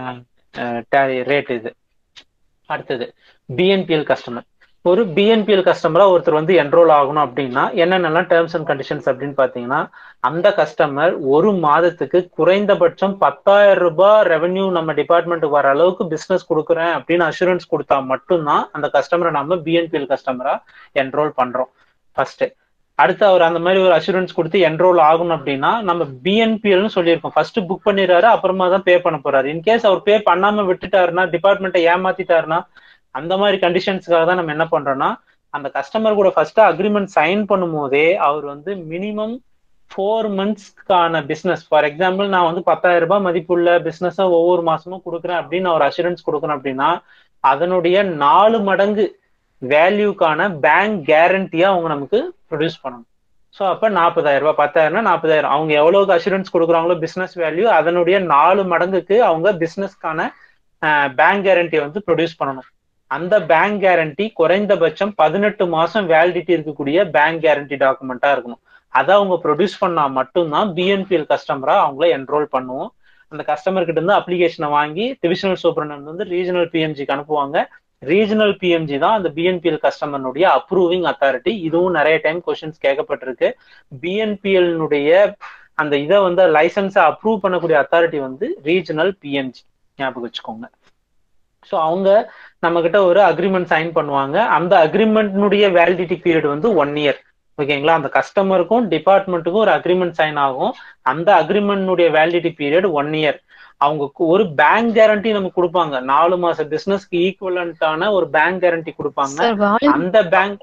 ரேட் இது அடுத்தது பிஎன்பிஎல் கஸ்டமர் ஒரு பிஎன்பிஎல் கஸ்டமரா ஒருத்தர் வந்து என்ரோல் ஆகணும் அப்படின்னா என்னென்னலாம் டேர்ம்ஸ் அண்ட் கண்டிஷன்ஸ் அப்படின்னு பாத்தீங்கன்னா அந்த கஸ்டமர் ஒரு மாதத்துக்கு குறைந்தபட்சம் பத்தாயிரம் ரூபாய் ரெவன்யூ நம்ம டிபார்ட்மெண்ட்டுக்கு வர அளவுக்கு பிசினஸ் கொடுக்குறேன் அப்படின்னு அஷூரன்ஸ் கொடுத்தா மட்டும்தான் அந்த கஸ்டமரை நம்ம பிஎன்பிஎல் கஸ்டமரா என்ரோல் பண்றோம் ஃபர்ஸ்ட் அடுத்து அவர் அந்த மாதிரி ஒரு அஷூரன்ஸ் கொடுத்து என்ரோல் ஆகணும் அப்படின்னா நம்ம பிஎன்பிஎல்னு சொல்லியிருக்கோம் ஃபர்ஸ்ட் புக் பண்ணிடுறாரு அப்புறமா தான் பே பண்ண போறாரு இன்கேஸ் அவர் பே பண்ணாம விட்டுட்டாருன்னா டிபார்ட்மெண்ட்டை ஏமாத்திட்டாருன்னா அந்த மாதிரி கண்டிஷன்ஸ்க்காக தான் நம்ம என்ன பண்றோம்னா அந்த கஸ்டமர் கூட ஃபர்ஸ்ட் அக்ரிமெண்ட் சைன் பண்ணும் போதே அவர் வந்து மினிமம் ஃபோர் மந்த்ஸ்க்கான பிசினஸ் ஃபார் எக்ஸாம்பிள் நான் வந்து பத்தாயிரம் ரூபாய் மதிப்புள்ள பிசினஸ் ஒவ்வொரு மாசமும் கொடுக்குறேன் அப்படின்னு ஒரு அஷூரன்ஸ் கொடுக்குறேன் அப்படின்னா அதனுடைய நாலு மடங்கு வேல்யூக்கான பேங்க் கேரண்டியா அவங்க நமக்கு ப்ரொடியூஸ் பண்ணணும் ஸோ அப்போ நாற்பதாயிரம் ரூபாய் பத்தாயிரம்னா நாற்பதாயிரம் அவங்க எவ்வளவுக்கு அஷூரன்ஸ் கொடுக்குறாங்களோ பிசினஸ் வேல்யூ அதனுடைய நாலு மடங்குக்கு அவங்க பிசினஸ்க்கான பேங்க் கேரண்டி வந்து ப்ரொடியூஸ் பண்ணணும் அந்த பேங்க் கேரண்டி குறைந்தபட்சம் பதினெட்டு மாசம் வேலிடிட்டி இருக்கக்கூடிய பேங்க் கேரண்டி டாக்குமெண்டா இருக்கணும் அதை அவங்க ப்ரொடியூஸ் பண்ணா மட்டும்தான் பிஎன்பிஎல் கஸ்டமரா அவங்கள என்ரோல் பண்ணுவோம் அந்த கஸ்டமர் கிட்ட இருந்து அப்ளிகேஷனை வாங்கி டிவிஷனல் சூப்பரண்ட் வந்து ரீஜனல் பிஎம்ஜிக்கு அனுப்புவாங்க ரீஜனல் பிஎம்ஜி தான் அந்த பிஎன்பிஎல் கஸ்டமர்னுடைய அப்ரூவிங் அத்தாரிட்டி இதுவும் நிறைய டைம் கொஸ்டின்ஸ் கேட்கப்பட்டிருக்கு பிஎன்பிஎல்னுடைய அந்த இதை வந்து லைசன்ஸை அப்ரூவ் பண்ணக்கூடிய அத்தாரிட்டி வந்து ரீஜனல் பிஎம்ஜி ஞாபகம் வச்சுக்கோங்க ஸோ அவங்க நம்ம கிட்ட ஒரு அக்ரிமெண்ட் சைன் பண்ணுவாங்க அந்த அக்ரிமெண்ட்னுடைய வேலிடிட்டி பீரியட் வந்து ஒன் இயர் ஓகேங்களா அந்த கஸ்டமருக்கும் டிபார்ட்மெண்ட்டுக்கும் ஒரு அக்ரிமெண்ட் சைன் ஆகும் அந்த அக்ரிமெண்ட்னுடைய வேலிடிட்டி பீரியட் ஒன் இயர் அவங்க ஒரு பேங்க் கேரண்டி நமக்கு கொடுப்பாங்க நாலு மாச பிசினஸ்க்கு ஈக்குவலண்டான ஒரு பேங்க் கேரண்டி கொடுப்பாங்க அந்த பேங்க்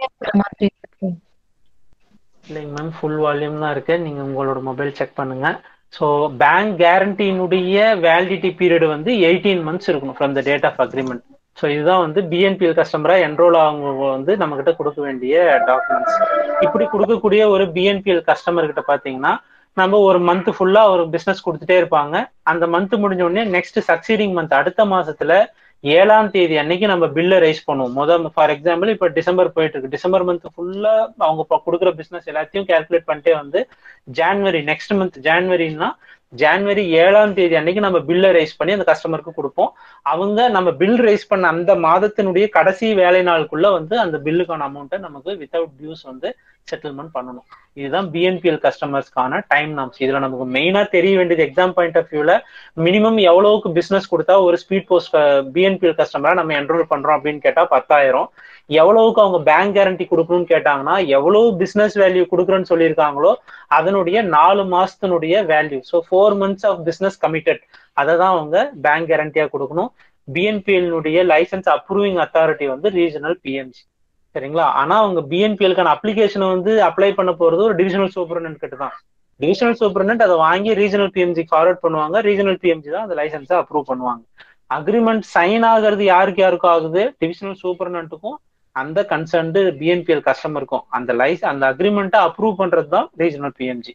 இல்லைங்க மேம் ஃபுல் வால்யூம் தான் இருக்கு நீங்க உங்களோட மொபைல் செக் பண்ணுங்க ஸோ பேங்க் கேரண்டியினுடைய வேலிடிட்டி பீரியட் வந்து எயிட்டீன் மந்த்ஸ் இருக்கணும் from the date of agreement so இதுதான் வந்து பிஎன்பிஎல் கஸ்டமரா என்ரோல் ஆகுங்க வந்து நம்ம கிட்ட கொடுக்க வேண்டிய டாக்குமெண்ட்ஸ் இப்படி கொடுக்கக்கூடிய ஒரு பிஎன்பிஎல் கஸ்டமர் கிட்ட பாத்தீங்கன்னா நம்ம ஒரு மந்த் ஃபுல்லா ஒரு பிசினஸ் கொடுத்துட்டே இருப்பாங்க அந்த மந்த் முடிஞ்ச உடனே நெக்ஸ்ட் சக்சீடிங் மந்த் அடுத்த மாசத்துல ஏழாம் தேதி அன்னைக்கு நம்ம பில்ல ரைஸ் பண்ணுவோம் முதல் ஃபார் எக்ஸாம்பிள் இப்ப டிசம்பர் போயிட்டு இருக்கு டிசம்பர் மந்த் ஃபுல்லா அவங்க கொடுக்குற பிசினஸ் எல்லாத்தையும் கேல்குலேட் பண்ணிட்டே வந்து ஜான்வரி நெக்ஸ்ட் மந்த் ஜான்வரினா ஜான்வரி ஏழாம் தேதி அன்னைக்கு நம்ம பில்லை ரைஸ் பண்ணி அந்த கஸ்டமருக்கு கொடுப்போம் அவங்க நம்ம பில் ரைஸ் பண்ண அந்த மாதத்தினுடைய கடைசி வேலை நாளுக்குள்ள வந்து அந்த பில்லுக்கான அமௌண்ட்டை நமக்கு வித்தவுட் டியூஸ் வந்து செட்டில்மெண்ட் பண்ணணும் இதுதான் பிஎன்பிஎல் கஸ்டமர்ஸ்க்கான டைம் நாம்ஸ் இதுல நமக்கு மெயினா தெரிய வேண்டியது எக்ஸாம் பாயிண்ட் ஆஃப் வியூல மினிமம் எவ்வளவுக்கு பிசினஸ் கொடுத்தா ஒரு ஸ்பீட் போஸ்ட் பிஎன்பிஎல் கஸ்டமரா நம்ம என்ரோல் பண்றோம் அப்படின்னு கேட்டா பத்தாயிரம் எவ்வளவுக்கு அவங்க பேங்க் கேரண்டி கொடுக்கணும்னு கேட்டாங்கன்னா எவ்வளவு பிசினஸ் வேல்யூ கொடுக்குறேன்னு சொல்லியிருக்காங்களோ அதனுடைய நாலு மாசத்தினுடைய value so four months of business committed அதை தான் அவங்க பேங்க் கேரண்டியா கொடுக்கணும் பிஎன்பிஎல்னுடைய லைசன்ஸ் அப்ரூவிங் அத்தாரிட்டி வந்து ரீஜனல் பிஎம்சி சரிங்களா ஆனா அவங்க பிஎன்பிஎல்கான அப்ளிகேஷனை வந்து அப்ளை பண்ண போறது ஒரு டிவிஷனல் சூப்பரண்ட் கிட்ட தான் டிவிஷனல் சூப்பரண்ட் அதை வாங்கி ரீஜனல் பிஎம்ஜி ஃபார்வர்ட் பண்ணுவாங்க ரீஜனல் பிஎம்ஜி தான் அந்த லைசன்ஸை அப்ரூவ் பண்ணுவாங்க அக்ரிமெண்ட் சைன் ஆகிறது யாருக்கு யாருக்கும் ஆகுது டிவிஷனல் சூப்பரண்ட்டுக்கும் அந்த கன்சர்ன்டு பிஎன்பிஎல் கஸ்டமருக்கும் அந்த லைஸ் அந்த அக்ரிமெண்ட்டை அப்ரூவ் பண்றது தான் ரீஜனல் பிஎம்ஜி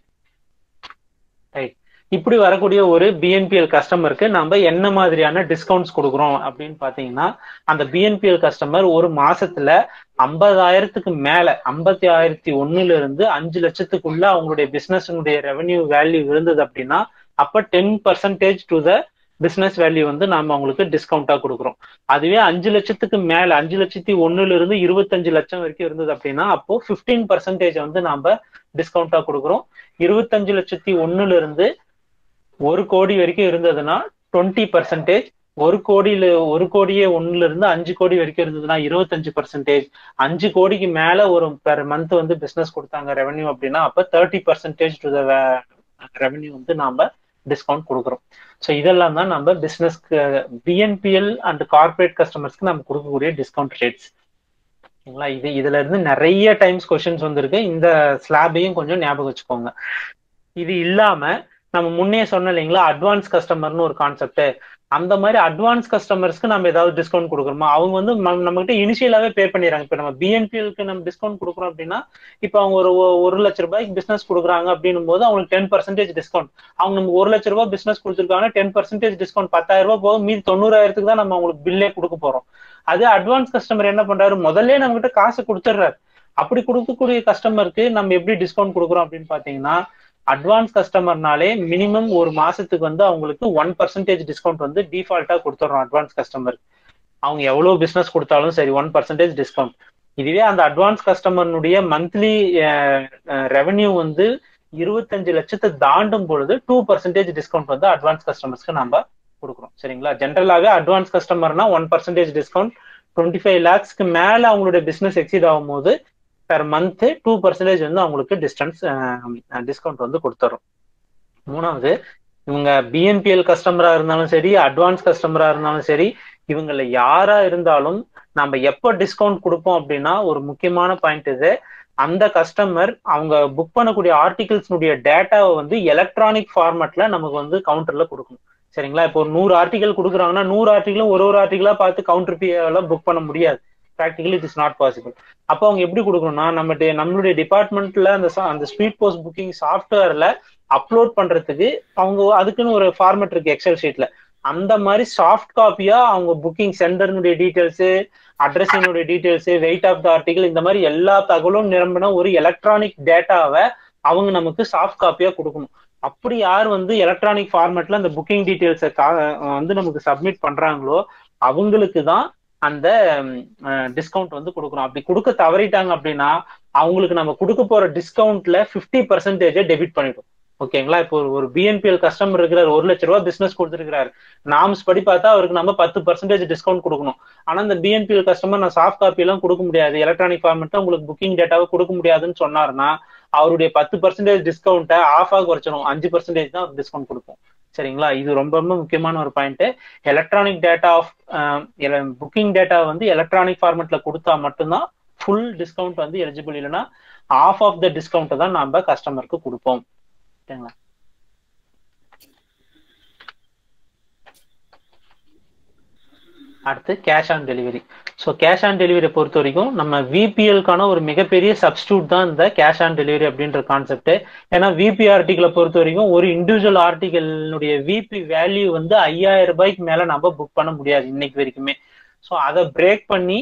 ரைட் இப்படி வரக்கூடிய ஒரு பிஎன்பிஎல் கஸ்டமருக்கு நம்ம என்ன மாதிரியான டிஸ்கவுண்ட்ஸ் கொடுக்குறோம் அப்படின்னு பாத்தீங்கன்னா அந்த பிஎன்பிஎல் கஸ்டமர் ஒரு மாசத்துல ஐம்பதாயிரத்துக்கு மேல ஐம்பத்தி ஆயிரத்தி ஒண்ணுல இருந்து அஞ்சு லட்சத்துக்குள்ள அவங்களுடைய பிசினஸினுடைய ரெவன்யூ வேல்யூ இருந்தது அப்படின்னா அப்ப ten percentage to the business value வந்து நம்ம அவங்களுக்கு டிஸ்கவுண்டா கொடுக்குறோம் அதுவே அஞ்சு லட்சத்துக்கு மேல அஞ்சு லட்சத்தி ஒண்ணுல இருந்து இருபத்தஞ்சு லட்சம் வரைக்கும் இருந்தது அப்படின்னா அப்போ பிப்டீன் பர்சன்டேஜ் வந்து நாம டிஸ்கவுண்டா கொடுக்குறோம் இருபத்தஞ்சு லட்சத்தி ஒண்ணுல இருந்து ஒரு கோடி வரைக்கும் இருந்ததுன்னா டுவெண்ட்டி பர்சன்டேஜ் ஒரு கோடியில ஒரு கோடியே ஒண்ணுல இருந்து அஞ்சு கோடி வரைக்கும் இருந்ததுன்னா இருபத்தஞ்சு பர்சன்டேஜ் அஞ்சு கோடிக்கு மேல ஒரு பெர் மந்த் வந்து பிசினஸ் கொடுத்தாங்க ரெவன்யூ அப்படின்னா அப்ப thirty percentage to the revenue வந்து நாம டிஸ்கவுண்ட் கொடுக்குறோம் ஸோ இதெல்லாம் தான் நம்ம பிசினஸ்க்கு பிஎன்பிஎல் அண்ட் கார்பரேட் கஸ்டமர்ஸ்க்கு நம்ம கொடுக்கக்கூடிய டிஸ்கவுண்ட் ரேட்ஸ் சரிங்களா இது இதுல இருந்து நிறைய டைம்ஸ் கொஸ்டின்ஸ் வந்திருக்கு இந்த ஸ்லாபையும் கொஞ்சம் ஞாபகம் வச்சுக்கோங்க இது இல்லாம நம்ம முன்னே சொன்ன இல்லைங்களா அட்வான்ஸ் கஸ்டமர்னு ஒரு கான்செப்ட் அந்த மாதிரி அட்வான்ஸ் கஸ்டமர்ஸ்க்கு நம்ம ஏதாவது டிஸ்கவுண்ட் கொடுக்குறோமா அவங்க வந்து நம்ம கிட்ட இனிஷியலாவே பே பண்ணிடுறாங்க இப்போ நம்ம பிஎன்பிஎலுக்கு நம்ம டிஸ்கவுண்ட் கொடுக்குறோம் அப்படின்னா இப்போ அவங்க ஒரு ஒரு லட்ச ரூபாய்க்கு பிசினஸ் கொடுக்குறாங்க அப்படின்னும் போது அவங்களுக்கு டென் பர்சன்டேஜ் டிஸ்கவுண்ட் அவங்க நமக்கு ஒரு லட்ச ரூபாய் பிசினஸ் கொடுத்துருக்காங்க டென் பர்சன்டேஜ் டிஸ்கவுண்ட் பத்தாயிரம் ரூபாய் போக மீதி தொண்ணூறாயிரத்துக்கு தான் நம்ம அவங்களுக்கு பில்லே கொடுக்க போறோம் அது அட்வான்ஸ் கஸ்டமர் என்ன பண்றாரு முதல்ல நம்ம கிட்ட காசு கொடுத்துட்றாரு அப்படி கொடுக்கக்கூடிய கஸ்டமருக்கு நம்ம எப்படி டிஸ்கவுண்ட் கொடுக்குறோம் அப்படின்னு பாத்தீங்கன்னா அட்வான்ஸ் கஸ்டமர்னாலே மினிமம் ஒரு மாசத்துக்கு வந்து அவங்களுக்கு ஒன் பர்சன்டேஜ் டிஸ்கவுண்ட் வந்து டிஃபால்ட்டா கொடுத்துட்றோம் அட்வான்ஸ் கஸ்டமர் அவங்க எவ்வளவு பிசினஸ் கொடுத்தாலும் சரி ஒன் பர்சன்டேஜ் டிஸ்கவுண்ட் இதுவே அந்த அட்வான்ஸ் கஸ்டமர்னுடைய மந்த்லி ரெவன்யூ வந்து இருபத்தஞ்சு லட்சத்தை தாண்டும் பொழுது டூ பர்சன்டேஜ் டிஸ்கவுண்ட் வந்து அட்வான்ஸ் கஸ்டமர்ஸ்க்கு நம்ம கொடுக்குறோம் சரிங்களா ஜென்ரலாகவே அட்வான்ஸ் கஸ்டமர்னா one percentage discount twenty five லேக்ஸ்க்கு மேல அவங்களுடைய பிசினஸ் எக்ஸீட் ஆகும் போது பெர் மந்த் டூ பர்சன்டேஜ் வந்து அவங்களுக்கு டிஸ்டன்ஸ் டிஸ்கவுண்ட் வந்து கொடுத்துரும் மூணாவது இவங்க பிஎன்பிஎல் கஸ்டமரா இருந்தாலும் சரி அட்வான்ஸ் கஸ்டமரா இருந்தாலும் சரி இவங்கள யாரா இருந்தாலும் நம்ம எப்போ டிஸ்கவுண்ட் கொடுப்போம் அப்படின்னா ஒரு முக்கியமான பாயிண்ட் இது அந்த கஸ்டமர் அவங்க புக் பண்ணக்கூடிய ஆர்டிகிள்ஸ்னுடைய டேட்டாவை வந்து எலக்ட்ரானிக் ஃபார்மேட்ல நமக்கு வந்து கவுண்டர்ல கொடுக்கணும் சரிங்களா இப்போ ஒரு நூறு ஆர்டிகல் கொடுக்குறாங்கன்னா நூறு ஆர்டிகளும் ஒரு ஒரு ஆர்டிகளா பார்த்து கவுண்டர் பிஎல்லாம் புக் பண்ண முடியாது practically it is not possible அப்போ அவங்க எப்படி கொடுக்கணும்னா நம்ம நம்மளுடைய டிபார்ட்மெண்ட்ல அந்த அந்த ஸ்பீட் போஸ்ட் புக்கிங் சாஃப்ட்வேர்ல அப்லோட் பண்றதுக்கு அவங்க அதுக்குன்னு ஒரு ஃபார்மேட் இருக்கு எக்ஸல் ஷீட்ல அந்த மாதிரி சாஃப்ட் காப்பியா அவங்க புக்கிங் சென்டர்னுடைய டீடைல்ஸ் அட்ரஸினுடைய details weight of the article இந்த மாதிரி எல்லா தகவலும் நிரம்பின ஒரு எலக்ட்ரானிக் டேட்டாவை அவங்க நமக்கு சாஃப்ட் காப்பியா கொடுக்கணும் அப்படி யார் வந்து எலக்ட்ரானிக் ஃபார்மேட்ல அந்த புக்கிங் டீடைல்ஸை வந்து நமக்கு சப்மிட் பண்றாங்களோ அவங்களுக்கு தான் அந்த டிஸ்கவுண்ட் வந்து கொடுக்குறோம் அப்படி கொடுக்க தவறிட்டாங்க அப்படின்னா அவங்களுக்கு நம்ம கொடுக்க போற டிஸ்கவுண்ட்ல பிப்டி பர்சன்டேஜ் டெபிட் பண்ணிடும் ஓகேங்களா இப்போ ஒரு பிஎன்பிஎல் கஸ்டமர் இருக்கிறார் ஒரு லட்ச ரூபாய் பிசினஸ் கொடுத்துருக்காரு நாம்ஸ் படி பார்த்தா அவருக்கு நம்ம பத்து பர்சன்டேஜ் டிஸ்கவுண்ட் கொடுக்கணும் ஆனா இந்த பிஎன்பிஎல் கஸ்டமர் நான் சாஃப்ட் காப்பி எல்லாம் கொடுக்க முடியாது எலக்ட்ரானிக் ஃபார்மெட் உங்களுக்கு புக்கிங் டேட்டாவை கொடுக்க முடியாதுன்னு சொன்னாருன்னா அவருடைய பத்து பர்சன்டேஜ் டிஸ்கவுண்ட்டை ஆஃப் ஆக குறைச்சிடும் அஞ்சு பர்சன்டேஜ் தான் டிஸ்கவுண்ட் கொடுப்போம் சரிங்களா இது ரொம்ப ரொம்ப முக்கியமான ஒரு point electronic data of booking data வந்து எலக்ட்ரானிக் ஃபார்மெட்ல கொடுத்தா மட்டும்தான் ஃபுல் டிஸ்கவுண்ட் வந்து எலிஜிபிள் இல்லைன்னா ஆஃப் ஆஃப் த டிஸ்கவுண்ட் தான் நம்ம கஸ்டமருக்கு கொடுப்போம் சரிங்களா அடுத்து cash on delivery so cash on delivery பொறுத்த வரைக்கும் நம்ம விபிஎல்கான ஒரு மிகப்பெரிய சப்ஸ்டியூட் தான் இந்த கேஷ் ஆன் டெலிவரி அப்படின்ற கான்செப்ட் ஏன்னா விபி ஆர்டிகளை பொறுத்த வரைக்கும் ஒரு இண்டிவிஜுவல் ஆர்டிகல்னுடைய விபி வேல்யூ வந்து ஐயாயிரம் ரூபாய்க்கு மேல நம்ம புக் பண்ண முடியாது இன்னைக்கு வரைக்குமே ஸோ அதை பிரேக் பண்ணி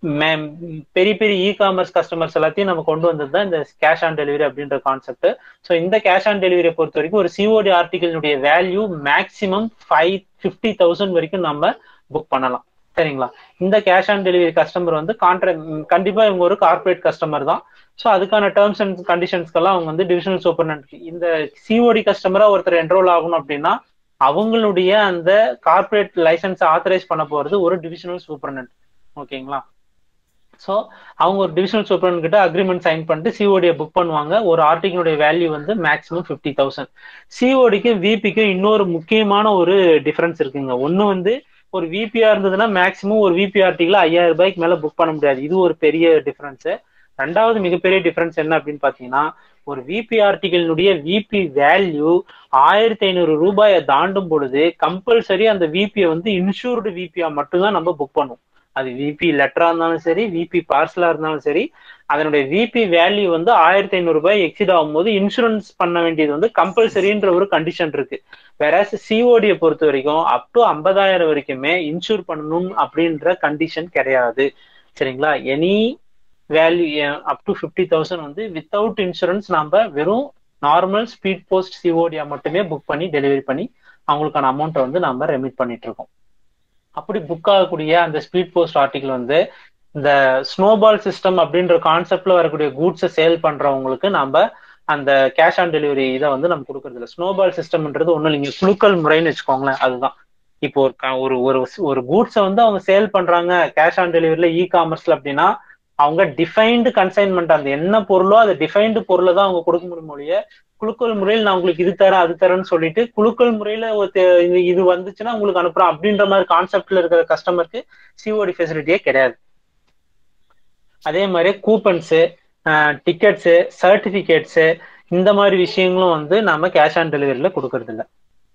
பெரிய பெரிய இ காமர்ஸ் கஸ்டமர்ஸ் எல்லாத்தையும் நம்ம கொண்டு வந்தது தான் இந்த கேஷ் ஆன் டெலிவரி அப்படின்ற கான்செப்ட் ஸோ இந்த கேஷ் ஆன் டெலிவரியை பொறுத்த வரைக்கும் ஒரு சிஓடி ஆர்டிகலினுடைய value maximum five fifty thousand வரைக்கும் நம்ம புக் பண்ணலாம் சரிங்களா இந்த கேஷ் ஆன் டெலிவரி கஸ்டமர் வந்து கான்ட்ராக்ட் கண்டிப்பா இவங்க ஒரு கார்பரேட் கஸ்டமர் தான் ஸோ அதுக்கான டேர்ம்ஸ் அண்ட் கண்டிஷன்ஸ்க்கெல்லாம் அவங்க வந்து டிவிஷனல் சூப்பர்னன்ட் இந்த சிஓடி கஸ்டமரா ஒருத்தர் என்ரோல் ஆகணும் அப்படின்னா அவங்களுடைய அந்த கார்பரேட் லைசன்ஸ் ஆத்தரைஸ் பண்ண போறது ஒரு டிவிஷனல் சூப்பர்னன்ட் ஓகேங்களா ஸோ அவங்க ஒரு டிவிஷனல் சூப்பரன் கிட்ட அக்ரிமெண்ட் சைன் பண்ணிட்டு சிஓடியை புக் பண்ணுவாங்க ஒரு ஆர்டிகளுடைய வேல்யூ வந்து மேக்ஸிமம் ஃபிஃப்டி தௌசண்ட் சிஓடிக்கும் விபிக்கும் இன்னொரு முக்கியமான ஒரு டிஃபரன்ஸ் இருக்குங்க ஒன்று வந்து ஒரு விபிஆ இருந்ததுன்னா மேக்ஸிமம் ஒரு விபி ஆர்டிகிள் ஐயாயிரம் ரூபாய்க்கு மேல புக் பண்ண முடியாது இது ஒரு பெரிய டிஃபரன்ஸ் ரெண்டாவது மிகப்பெரிய டிஃபரன்ஸ் என்ன அப்படின்னு பாத்தீங்கன்னா ஒரு விபி ஆர்டிகிளினுடைய விபி வேல்யூ ஆயிரத்தி ஐநூறு ரூபாயை தாண்டும் பொழுது கம்பல்சரி அந்த விபியை வந்து இன்சூர்டு விபியா மட்டும்தான் நம்ம புக் பண்ணுவோம் அது விபி லெட்டரா இருந்தாலும் சரி விபி பார்சலா இருந்தாலும் சரி அதனுடைய விபி வேல்யூ வந்து ஆயிரத்தி ஐநூறு ரூபாய் எக்ஸிட் ஆகும்போது இன்சூரன்ஸ் பண்ண வேண்டியது வந்து கம்பல்சரின்ற ஒரு கண்டிஷன் இருக்கு வேற சிஓடியை பொறுத்த வரைக்கும் அப் டு ஐம்பதாயிரம் வரைக்குமே இன்சூர் பண்ணணும் அப்படின்ற கண்டிஷன் கிடையாது சரிங்களா any value up to fifty thousand வந்து வித்தவுட் இன்சூரன்ஸ் நம்ம வெறும் நார்மல் ஸ்பீட் போஸ்ட் சிஓடியா மட்டுமே புக் பண்ணி டெலிவரி பண்ணி அவங்களுக்கான அமௌண்ட்டை வந்து நம்ம ரெமிட் பண்ணிட்டு இருக்கோம் அப்படி புக் ஆகக்கூடிய அந்த ஸ்பீட் போஸ்ட் ஆர்டிகல் வந்து இந்த ஸ்னோபால் சிஸ்டம் அப்படின்ற கான்செப்ட்ல வரக்கூடிய கூட்ஸை சேல் பண்றவங்களுக்கு நம்ம அந்த கேஷ் ஆன் டெலிவரி இதை வந்து நம்ம கொடுக்கறது இல்லை ஸ்னோபால் சிஸ்டம்ன்றது ஒன்றும் இல்லைங்க குழுக்கள் முறைன்னு வச்சுக்கோங்களேன் அதுதான் இப்போ ஒரு ஒரு ஒரு ஒரு கூட்ஸை வந்து அவங்க சேல் பண்றாங்க கேஷ் ஆன் டெலிவரியில இ காமர்ஸ்ல அப்படின்னா அவங்க டிஃபைன்டு கன்சைன்மெண்ட் அந்த என்ன பொருளோ அது டிஃபைன்டு பொருளை தான் அவங்க கொடுக்க முடியும் மொழிய குழுக்கள் முறையில் நான் உங்களுக்கு இது தரேன் அது தரேன்னு சொல்லிட்டு குழுக்கள் முறையில இது வந்துச்சுன்னா உங்களுக்கு அனுப்புறேன் அப்படின்ற மாதிரி கான்செப்ட்ல இருக்கிற கஸ்டமருக்கு சிஓடி ஃபெசிலிட்டியே கிடையாது அதே மாதிரி கூப்பன்ஸு டிக்கெட்ஸு சர்டிபிகேட்ஸு இந்த மாதிரி விஷயங்களும் வந்து நம்ம கேஷ் ஆன் டெலிவரியில கொடுக்கறது இல்லை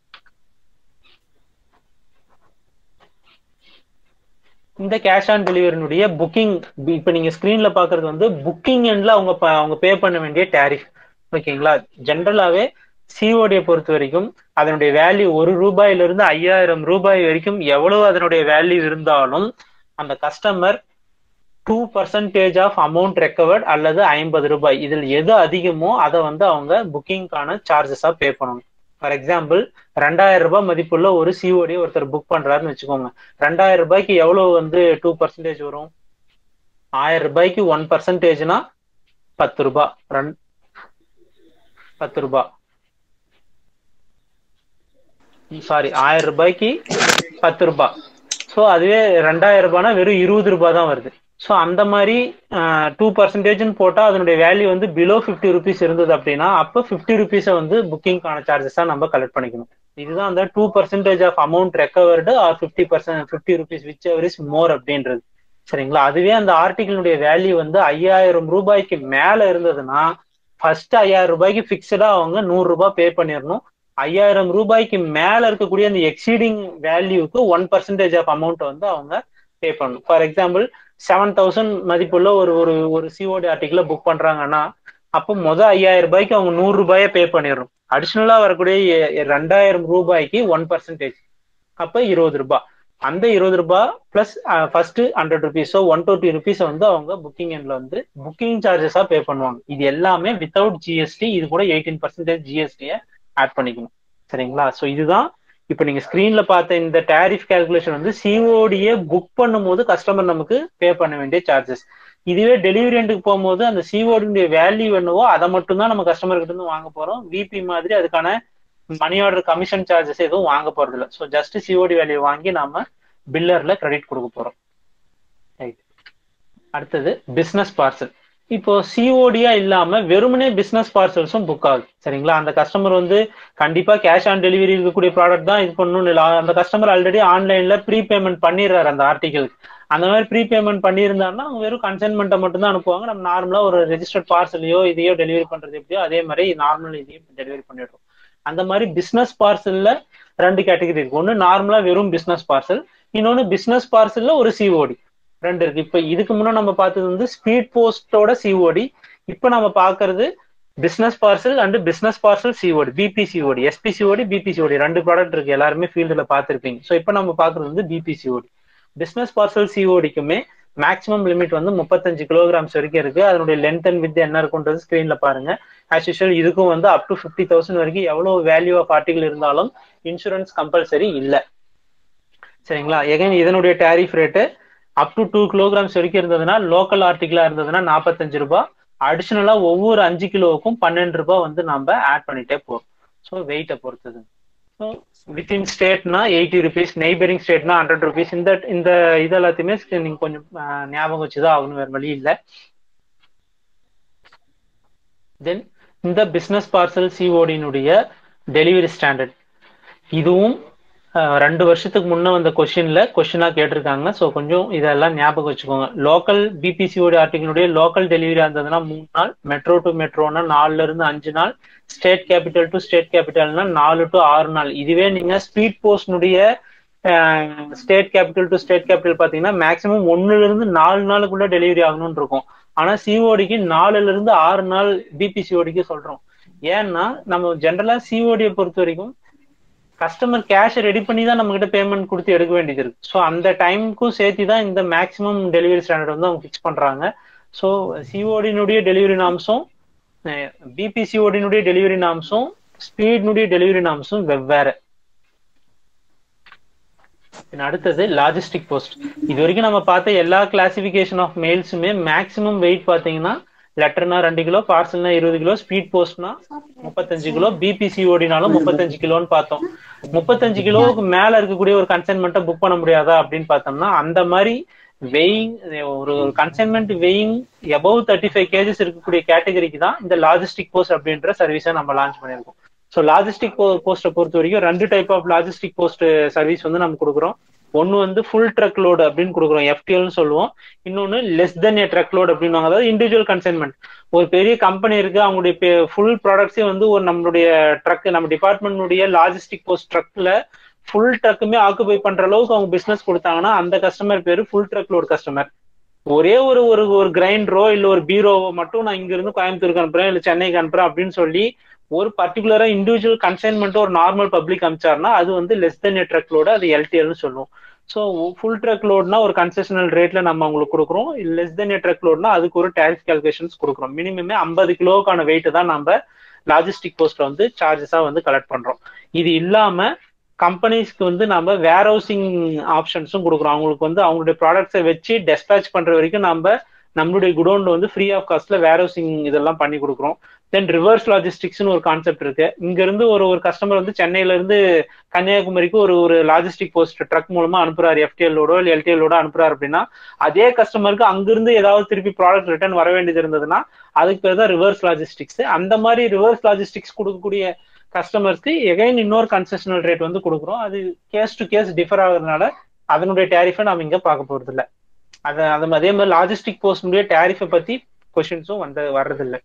இந்த கேஷ் ஆன் டெலிவரினுடைய புக்கிங் இப்ப நீங்க ஸ்கிரீன்ல பாக்குறது வந்து புக்கிங் எண்ட்ல அவங்க அவங்க பே பண்ண வேண்டிய டேரிஃப் ஓகேங்களா ஜென்ரலாவே சிஓடியை பொறுத்த வரைக்கும் அதனுடைய வேல்யூ ஒரு ரூபாயில இருந்து ஐயாயிரம் ரூபாய் வரைக்கும் எவ்வளவு அதனுடைய வேல்யூ இருந்தாலும் அந்த customer two percentage of amount recovered அல்லது ஐம்பது ரூபாய் இதில் எது அதிகமோ அதை வந்து அவங்க புக்கிங்கான சார்ஜஸா பே பண்ணணும் ஃபார் எக்ஸாம்பிள் ரெண்டாயிரம் ரூபாய் மதிப்புள்ள ஒரு சிஓடி ஒருத்தர் புக் பண்றாருன்னு வச்சுக்கோங்க ரெண்டாயிரம் ரூபாய்க்கு எவ்வளவு வந்து டூ பர்சன்டேஜ் வரும் ஆயிரம் ரூபாய்க்கு ஒன் பர்சன்டேஜ்னா பத்து ரூபாய் ரெண் பத்து ரூபாய் சாரி ஆயிரம் ரூபாய்க்கு பத்து ரூபாய் ஸோ அதுவே ரெண்டாயிரம் ரூபாய்னா வெறும் இருபது ரூபாய் தான் வருது ஸோ அந்த மாதிரி டூ பர்சன்டேஜ்னு போட்டால் அதனுடைய வேல்யூ வந்து பிலோ ஃபிஃப்டி ருபீஸ் இருந்தது அப்படின்னா அப்போ ஃபிஃப்டி ருபீஸை வந்து புக்கிங்கான சார்ஜஸாக நம்ம கலெக்ட் பண்ணிக்கணும் இதுதான் அந்த two percentage of amount recovered or fifty percent fifty rupees whichever is more அப்படின்றது சரிங்களா அதுவே அந்த ஆர்டிகிளுடைய வேல்யூ வந்து ஐயாயிரம் ரூபாய்க்கு மேல இருந்ததுன்னா ஃபர்ஸ்ட் ஐயாயிரம் ரூபாய்க்கு ஃபிக்ஸ்டா அவங்க நூறு ரூபாய் பே பண்ணிடணும் ஐயாயிரம் ரூபாய்க்கு மேல இருக்கக்கூடிய அந்த எக்ஸீடிங் வேல்யூக்கு ஒன் பர்சன்டேஜ் ஆஃப் அமௌண்ட் வந்து அவங்க பே பண்ணணும் ஃபார் எக்ஸாம்பிள் செவன் தௌசண்ட் மதிப்புள்ள ஒரு ஒரு ஒரு சிஓடி ஆர்டிகிள புக் பண்றாங்கன்னா அப்போ மொதல் ஐயாயிரம் ரூபாய்க்கு அவங்க நூறு ரூபாயை பே பண்ணிடணும் அடிஷ்னலா வரக்கூடிய ரெண்டாயிரம் ரூபாய்க்கு ஒன் பர்சன்டேஜ் அப்போ இருபது ரூபாய் அந்த இருபது ரூபாய் பிளஸ் ஃபர்ஸ்ட் ஹண்ட்ரட் ருபீஸோ ஒன் டுவெண்ட்டி ருபீஸ் வந்து அவங்க புக்கிங் எண்ட்ல வந்து புக்கிங் சார்ஜஸா பே பண்ணுவாங்க இது எல்லாமே வித்தவுட் ஜிஎஸ்டி இது கூட எயிட்டீன் பர்சன்டேஜ் ஜிஎஸ்டியை ஆட் பண்ணிக்கணும் சரிங்களா ஸோ இதுதான் இப்போ நீங்க ஸ்கிரீன்ல பார்த்த இந்த டேரிஃப் கேல்குலேஷன் வந்து சிஓடியை புக் பண்ணும்போது கஸ்டமர் நமக்கு பே பண்ண வேண்டிய சார்ஜஸ் இதுவே டெலிவரி எண்டுக்கு போகும்போது அந்த சிஓடியுடைய வேல்யூ என்னவோ அதை மட்டும் தான் நம்ம கஸ்டமர் கிட்ட இருந்து வாங்க போறோம் விபி மாதிரி அதுக்கான மணி ஆர்டர் கமிஷன் சார்ஜஸ் எதுவும் வாங்க போறது இல்லை ஸோ ஜஸ்ட் சிஓடி வேல்யூ வாங்கி நாம பில்லர்ல கிரெடிட் கொடுக்க போறோம் ரைட் அடுத்தது பிசினஸ் பார்சல் இப்போ சிஓடியா இல்லாம வெறுமனே பிசினஸ் பார்சல்ஸும் புக் ஆகுது சரிங்களா அந்த கஸ்டமர் வந்து கண்டிப்பா கேஷ் ஆன் டெலிவரி இருக்கக்கூடிய ப்ராடக்ட் தான் இது பண்ணணும் இல்லை அந்த கஸ்டமர் ஆல்ரெடி ஆன்லைன்ல ப்ரீ பேமெண்ட் பண்ணிடுறாரு அந்த ஆர்டிகலுக்கு அந்த மாதிரி ப்ரீ பேமெண்ட் பண்ணியிருந்தாருன்னா அவங்க வெறும் கன்சைன்மெண்ட்டை மட்டும் தான் அனுப்புவாங்க நம்ம நார்மலா ஒரு ரெஜிஸ்டர்ட் பார்சலையோ இதையோ டெலிவரி பண்றது எப்படியோ அதே மாதிரி நார்மல் இதையும் டெலிவரி பண்ணிடுறோம் அந்த மாதிரி பிசினஸ் பார்சல்ல ரெண்டு கேட்டகரி இருக்கு ஒன்று நார்மலா வெறும் பிசினஸ் பார்சல் இன்னொன்று பிசினஸ் பார்சல்ல ஒரு சிஓடி ரெண்டு இருக்கு இப்ப இதுக்கு முன்னே நம்ம பார்த்தது வந்து ஸ்பீட் போஸ்டோட சிஓடி இப்ப நம்ம பாக்குறது business parcel and business parcel COD BP COD SP COD BP COD ரெண்டு ப்ராடக்ட் இருக்கு எல்லாருமே ஃபீல்டுல பார்த்துருப்பீங்க ஸோ இப்போ நம்ம பாக்குறது வந்து பிபி சிஓடி பிசினஸ் பார்சல் சிஓடிக்குமே மேக்ஸிமம் லிமிட் வந்து முப்பத்தஞ்சு கிலோகிராம்ஸ் வரைக்கும் இருக்கு அதனுடைய லென்த் அண்ட் வித் என்ன இருக்குன்றது ஸ்கிரீன்ல பாருங்க ஆஸ் யூஷுவல் இதுக்கும் வந்து அப் டு ஃபிஃப்டி தௌசண்ட் வரைக்கும் எவ்வளவு வேல்யூ ஆஃப் ஆர்டிகல் இருந்தாலும் இன்சூரன்ஸ் கம்பல்சரி இல்லை சரிங்களா எகைன் இதனுடைய tariff rate up to two kilograms வரைக்கும் இருந்ததுன்னா லோக்கல் ஆர்டிகிளா இருந்ததுன்னா நாற்பத்தஞ்சு ரூபாய் அடிஷனலா ஒவ்வொரு அஞ்சு கிலோவுக்கும் பன்னெண்டு ரூபாய் வந்து நம்ம ஆட் பண்ணிட்டே போறோம் ஸோ வெயிட்டை பொறுத்தது ஸோ வித்தின் ஸ்டேட்னா எயிட்டி ருபீஸ் நெய்பரிங் ஸ்டேட்னா ஹண்ட்ரட் ருபீஸ் இந்த இந்த இது எல்லாத்தையுமே நீங்க கொஞ்சம் ஞாபகம் வச்சுதான் ஆகணும் வேற வழி இல்லை தென் இந்த பிசினஸ் பார்சல் சிஓடினுடைய டெலிவரி ஸ்டாண்டர்ட் இதுவும் ரெண்டு வருஷத்துக்கு முன்ன வந்த கொஸ்டின்ல கொஸ்டினா கேட்டிருக்காங்க ஸோ கொஞ்சம் இதெல்லாம் ஞாபகம் வச்சுக்கோங்க லோக்கல் பிபிசிஓடி ஆர்டிகளுடைய லோக்கல் டெலிவரி இருந்ததுன்னா மூணு நாள் மெட்ரோ டு மெட்ரோனா நாலுல இருந்து அஞ்சு நாள் ஸ்டேட் கேபிட்டல் டு ஸ்டேட் கேபிட்டல்னா நாலு டு ஆறு நாள் இதுவே நீங்க ஸ்பீட் போஸ்ட்னுடைய state capital to state capital பாத்தீங்கன்னா மேக்சிமம் ஒன்னுல இருந்து நாலு நாளுக்குள்ள டெலிவரி ஆகணும்னு இருக்கும் ஆனா சிஓடிக்கு நாலுல இருந்து ஆறு நாள் பிபிசிஓடிக்கு சொல்றோம் ஏன்னா நம்ம ஜென்ரலா சிஓடியை பொறுத்த வரைக்கும் கஸ்டமர் கேஷ் ரெடி பண்ணி தான் நம்ம கிட்ட பேமெண்ட் கொடுத்து எடுக்க வேண்டியது இருக்கு ஸோ அந்த டைமுக்கும் சேர்த்து தான் இந்த மேக்ஸிமம் டெலிவரி ஸ்டாண்டர்ட் வந்து அவங்க ஃபிக்ஸ் பண்றாங்க ஸோ சிஓடினுடைய டெலிவரி நாம்ஸும் பிபிசிஓடினுடைய டெலிவரி நாம்ஸும் ஸ்பீட்னுடைய டெலிவரி நாம்ஸும் வெவ்வேறு அடுத்தது லாஜிஸ்டிக் போஸ்ட் இது வரைக்கும் நம்ம பார்த்த எல்லா கிளாசிபிகேஷன் ஆஃப் மெயில்ஸுமே மேக்ஸிமம் வெயிட் பாத்தீங்கன்னா லெட்டர்னா ரெண்டு கிலோ பார்சல்னா இருபது கிலோ ஸ்பீட் போஸ்ட்னா முப்பத்தஞ்சு கிலோ பிபிசிஓடினாலும் முப்பத்தஞ்சு கிலோன்னு பார்த்தோம் முப்பத்தஞ்சு கிலோவுக்கு மேல இருக்கக்கூடிய ஒரு கன்சைன்மெண்ட்டை புக் பண்ண முடியாதா அப்படின்னு பார்த்தோம்னா அந்த மாதிரி வெயிங் ஒரு consignment weighing above thirty five kgs இருக்கக்கூடிய கேட்டகரிக்கு தான் இந்த லாஜிஸ்டிக் போஸ்ட் அப்படின்ற சர்வீஸை நம்ம லான்ச் பண்ணியிருக்கோம் ஸோ லாஜிஸ்டிக் போஸ்ட்டை பொறுத்த வரைக்கும் ரெண்டு type of logistic post service வந்து நம்ம கொடுக்குறோம் ஒன்னு வந்து ஃபுல் ட்ரக் லோடு அப்படின்னு கொடுக்குறோம் எஃப்டிஎல்னு சொல்லுவோம் இன்னொன்னு less than a truck load அப்படின்னு அதாவது இண்டிவிஜுவல் கன்சைன்மெண்ட் ஒரு பெரிய கம்பெனி இருக்கு அவங்களுடைய ஃபுல் ப்ராடக்ட்ஸே வந்து ஒரு நம்மளுடைய ட்ரக் நம்ம டிபார்ட்மெண்ட்டுடைய லாஜிஸ்டிக் போஸ்ட் ட்ரக்ல ஃபுல் ட்ரக்குமே ஆக்குபை பண்ற அளவுக்கு அவங்க பிசினஸ் கொடுத்தாங்கன்னா அந்த கஸ்டமர் பேரு ஃபுல் ட்ரக் லோடு கஸ்டமர் ஒரே ஒரு ஒரு ஒரு கிரைண்டரோ இல்ல ஒரு பீரோவோ மட்டும் நான் இங்க இருந்து கோயம்புத்தூருக்கு அனுப்புறேன் இல்ல சென்னைக்கு அனுப்புறேன் அப்படின்னு சொல்லி ஒரு பர்டிகுலரா இண்டிவிஜுவல் கன்சைன்மெண்ட் ஒரு நார்மல் பப்ளிக் அமிச்சாருன்னா அது வந்து less than a truck load அது எல்டிஎல்னு சொல்லுவோம் ஸோ ஃபுல் ட்ரக் லோட்னா ஒரு கன்செஷனல் ரேட்ல நம்ம அவங்களுக்கு கொடுக்குறோம் லெஸ் தென் ஏ ட்ரக் லோட்னா அதுக்கு ஒரு டேரிஃப் கால்குலேஷன்ஸ் கொடுக்குறோம் மினிமமே ஐம்பது கிலோவுக்கான வெயிட் தான் நம்ம லாஜிஸ்டிக் போஸ்ட்ல வந்து சார்ஜஸா வந்து கலெக்ட் பண்றோம் இது இல்லாம கம்பெனிஸ்க்கு வந்து நம்ம வேர் ஹவுசிங் ஆப்ஷன்ஸும் கொடுக்குறோம் அவங்களுக்கு வந்து அவங்களுடைய ப்ராடக்ட்ஸை வச்சு டெஸ்பேச் பண்ற வரைக்கும் நம்ம நம்மளுடைய குடோன்ல வந்து ஃப்ரீ ஆஃப் காஸ்ட்ல வேர் ஹவுசிங் இதெல்லாம் பண்ணி கொடுக்குறோம் தென் ரிவர்ஸ் லாஜிஸ்டிக்ஸ்னு ஒரு கான்செப்ட் இருக்கு இங்க இருந்து ஒரு ஒரு கஸ்டமர் வந்து சென்னையில இருந்து கன்னியாகுமரிக்கு ஒரு ஒரு லாஜிஸ்டிக் போஸ்ட் ட்ரக் மூலமா அனுப்புறாரு எஃப்டிஎல்லோட இல்லை எல்டிஎல்லோட அனுப்புறாரு அப்படின்னா அதே கஸ்டமருக்கு அங்கிருந்து ஏதாவது திருப்பி ப்ராடக்ட் ரிட்டர்ன் வர வேண்டியது இருந்ததுன்னா அதுக்கு பேர் தான் ரிவர்ஸ் லாஜிஸ்டிக்ஸ் அந்த மாதிரி ரிவர்ஸ் லாஜிஸ்டிக்ஸ் கொடுக்கக்கூடிய கஸ்டமர்ஸ்க்கு எகைன் இன்னொரு கன்செஷனல் ரேட் வந்து கொடுக்குறோம் அது கேஸ் டு கேஸ் டிஃபர் ஆகுறதுனால அதனுடைய டேரிஃபை நாம இங்க பார்க்க போறது இல்லை அது அது அதே மாதிரி லாஜிஸ்டிக் போஸ்ட்னுடைய டேரிஃபை பத்தி கொஸ்டின்ஸும் வந்து வர்றதில்லை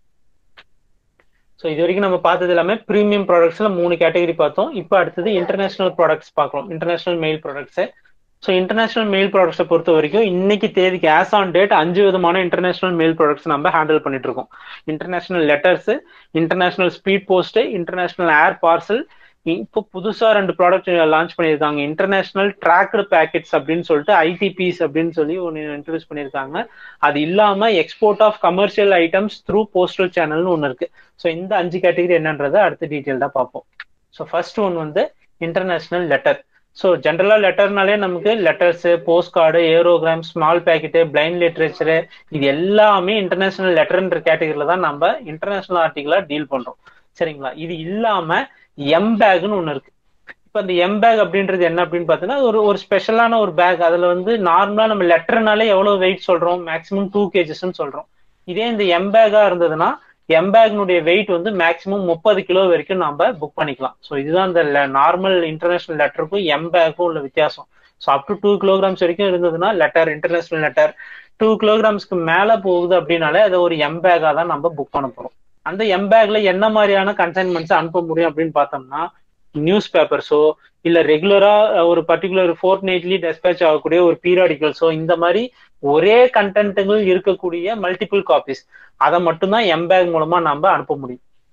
ஸோ இது வரைக்கும் நம்ம பார்த்தது எல்லாமே ப்ரீமியம் ப்ராடக்ட்ஸ்ல மூணு கேட்டகரி பார்த்தோம் இப்போ அடுத்தது இன்டர்நேஷனல் ப்ராடக்ட்ஸ் பார்க்கலாம் international mail products so international mail ப்ராடக்ட்ஸை பொறுத்த வரைக்கும் இன்னைக்கு தேதிக்கு ஆஸ் ஆன் டேட் அஞ்சு விதமான இன்டர்நேஷனல் மெயில் ப்ராடக்ட்ஸ் நம்ம ஹேண்டில் பண்ணிட்டு இருக்கோம் international letters international speed post international air parcel இப்போ புதுசா ரெண்டு ப்ராடக்ட் லான்ச் பண்ணியிருக்காங்க இன்டர்நேஷனல் ட்ராக்டு பேக்கெட்ஸ் அப்படின்னு சொல்லிட்டு ஐடிபிஸ் அப்படின்னு சொல்லி ஒன்று இன்ட்ரடியூஸ் பண்ணியிருக்காங்க அது இல்லாம export of commercial items through postal சேனல்னு ஒன்று இருக்கு ஸோ இந்த அஞ்சு கேட்டகரி என்னன்றதை அடுத்த டீட்டெயில்டா பார்ப்போம் ஸோ ஃபர்ஸ்ட் ஒன் வந்து இன்டர்நேஷனல் லெட்டர் ஸோ ஜென்ரலா லெட்டர்னாலே நமக்கு letters post card aerogramme small packet blind literature இது எல்லாமே இன்டர்நேஷனல் லெட்டர்ன்ற கேட்டகரியில தான் நம்ம இன்டர்நேஷனல் ஆர்டிகளா டீல் பண்றோம் சரிங்களா இது இல்லாம எம் பேக்னு ஒன்று இருக்கு இப்போ அந்த எம் பேக் அப்படின்றது என்ன அப்படின்னு பார்த்தீங்கன்னா ஒரு ஒரு ஸ்பெஷலான ஒரு பேக் அதுல வந்து நார்மலா நம்ம லெட்டர்னாலே எவ்வளவு வெயிட் சொல்றோம் மேக்ஸிமம் டூ கேஜஸ்ன்னு சொல்றோம் இதே இந்த எம் பேக்கா இருந்ததுன்னா எம் பேக்னுடைய வெயிட் வந்து மேக்ஸிமம் முப்பது கிலோ வரைக்கும் நம்ம புக் பண்ணிக்கலாம் ஸோ இதுதான் இந்த நார்மல் இன்டர்நேஷனல் லெட்டருக்கும் எம் பேக்கும் உள்ள வித்தியாசம் so up to two kilograms வரைக்கும் இருந்ததுன்னா லெட்டர் இன்டர்நேஷனல் லெட்டர் டூ கிலோகிராம்ஸ்க்கு மேல போகுது அப்படின்னாலே அதை ஒரு எம் பேக்கா தான் நம்ம புக் பண்ண போறோம் அந்த எம் பேக்ல என்ன மாதிரியான கன்சைன்மெண்ட்ஸ் அனுப்ப முடியும் அப்படின்னு பார்த்தோம்னா நியூஸ் பேப்பர்ஸோ இல்ல ரெகுலரா ஒரு பர்டிகுலர் ஃபோர்ட் நைட்லி டெஸ்பேச் ஆகக்கூடிய ஒரு பீரியாடிக்கல்ஸோ இந்த மாதிரி ஒரே கண்டென்ட்டுகள் இருக்கக்கூடிய மல்டிபிள் காப்பீஸ் அதை மட்டும்தான் எம் பேக் மூலமா நம்ம அனுப்ப முடியும்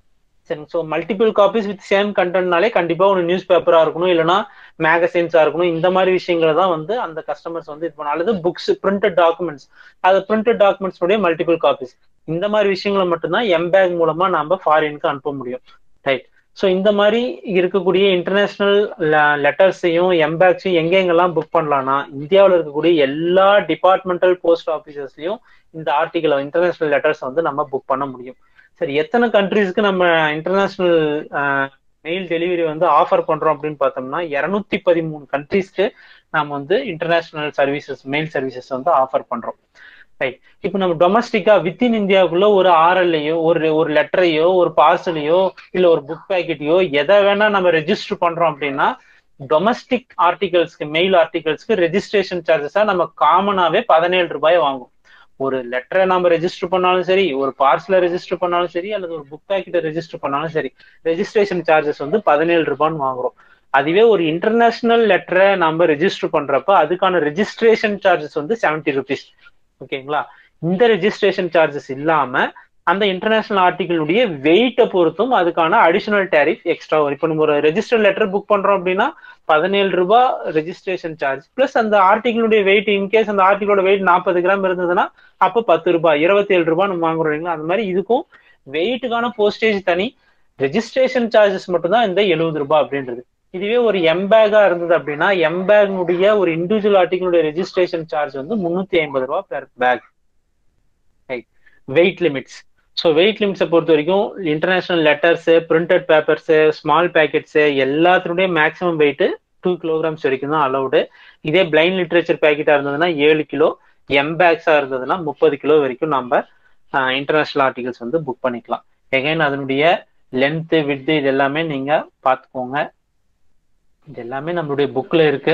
சரி so multiple copies with same கண்டென்ட்னாலே கண்டிப்பா ஒரு நியூஸ் பேப்பரா இருக்கணும் இல்லைன்னா மேகசின்ஸா இருக்கணும் இந்த மாதிரி விஷயங்களை தான் வந்து அந்த கஸ்டமர்ஸ் வந்து இது பண்ண அல்லது புக்ஸ் பிரிண்டட் டாக்குமெண்ட்ஸ் அது பிரிண்டட் டாக்குமெண்ட்ஸ் மல்டிபிள் காப்பீஸ் இந்த மாதிரி விஷயங்களை மட்டும்தான் எம்பேக் மூலமா நம்ம ஃபாரினுக்கு அனுப்ப முடியும் ரைட் ஸோ இந்த மாதிரி இருக்கக்கூடிய இன்டர்நேஷனல் லெட்டர்ஸையும் எம்பேக்ஸையும் எங்கெங்கெல்லாம் புக் பண்ணலாம்னா இந்தியாவில் இருக்கக்கூடிய எல்லா டிபார்ட்மெண்டல் போஸ்ட் ஆஃபீஸஸ்லையும் இந்த ஆர்டிகல் இன்டர்நேஷனல் லெட்டர்ஸ் வந்து நம்ம புக் பண்ண முடியும் சரி எத்தனை கண்ட்ரீஸ்க்கு நம்ம இன்டர்நேஷனல் மெயில் டெலிவரி வந்து ஆஃபர் பண்றோம் அப்படின்னு பார்த்தோம்னா இரநூத்தி பதிமூணு கண்ட்ரீஸ்க்கு நம்ம வந்து இன்டர்நேஷனல் சர்வீசஸ் மெயில் சர்வீசஸ் வந்து ஆஃபர் பண்றோம் ரைட் இப்போ நம்ம டொமஸ்டிக்கா வித்தின் இந்தியாவுக்குள்ள ஒரு ஆர்எல்லையோ ஒரு ஒரு லெட்டரையோ ஒரு பார்சலையோ இல்ல ஒரு புக் பேக்கெட்டையோ எதை வேணா நம்ம ரெஜிஸ்டர் பண்றோம் அப்படின்னா டொமஸ்டிக் ஆர்டிகல்ஸ்க்கு மெயில் ஆர்டிகல்ஸ்க்கு ரெஜிஸ்ட்ரேஷன் சார்ஜஸா நம்ம காமனாவே பதினேழு ரூபாய் வாங்குவோம் ஒரு லெட்டரை நம்ம ரெஜிஸ்டர் பண்ணாலும் சரி ஒரு பார்சலை ரெஜிஸ்டர் பண்ணாலும் சரி அல்லது ஒரு புக் பேக்கெட்டை ரெஜிஸ்டர் பண்ணாலும் சரி ரெஜிஸ்ட்ரேஷன் சார்ஜஸ் வந்து பதினேழு ரூபான்னு வாங்குறோம் அதுவே ஒரு இன்டர்நேஷனல் லெட்டரை நம்ம ரெஜிஸ்டர் பண்றப்ப அதுக்கான ரெஜிஸ்ட்ரேஷன் சார்ஜஸ் வந்து செவன்டி ருபீஸ் ஓகேங்களா இந்த ரெஜிஸ்ட்ரேஷன் சார்ஜஸ் இல்லாம அந்த இன்டர்நேஷனல் ஆர்டிகளுடைய வெயிட்டை பொறுத்தும் அதுக்கான அடிஷனல் டேரிஃப் எக்ஸ்ட்ரா வரும் இப்போ நம்ம ஒரு ரெஜிஸ்டர் லெட்டர் புக் பண்றோம் அப்படின்னா பதினேழு ரூபாய் ரெஜிஸ்ட்ரேஷன் சார்ஜ் பிளஸ் அந்த ஆர்டிகளுடைய வெயிட் இன்கேஸ் அந்த ஆர்டிகளோட வெயிட் நாற்பது கிராம் இருந்ததுன்னா அப்போ பத்து ரூபாய் இருபத்தி ஏழு ரூபாய் நம்ம வாங்குறோம் இல்லைங்களா அந்த மாதிரி இதுக்கும் வெயிட்டுக்கான போஸ்டேஜ் தனி ரெஜிஸ்ட்ரேஷன் சார்ஜஸ் மட்டும்தான் இந்த எழுபது ரூபாய் அப்படின்றது இதுவே ஒரு எம்பேகா இருந்தது அப்படின்னா எம்பேக்னுடைய ஒரு இண்டிவிஜுவல் ஆர்டிகளுடைய ரெஜிஸ்ட்ரேஷன் சார்ஜ் வந்து முன்னூத்தி ஐம்பது ரூபாய் per bag weight limits so weight லிமிட்ஸை பொறுத்த வரைக்கும் international letters printed papers small packets எல்லாத்தினுடைய மேக்ஸிமம் வெயிட் டூ கிலோகிராம்ஸ் வரைக்கும் தான் அலௌடு இதே பிளைண்ட் லிட்ரேச்சர் பேக்கெட்டா இருந்ததுன்னா ஏழு கிலோ எம்பேக்ஸா இருந்ததுன்னா முப்பது கிலோ வரைக்கும் நம்ம இன்டர்நேஷனல் ஆர்டிகல்ஸ் வந்து புக் பண்ணிக்கலாம் எகைன் அதனுடைய லென்த்து வித்து இது எல்லாமே நீங்க பார்த்துக்கோங்க இது எல்லாமே நம்மளுடைய புக்ல இருக்கு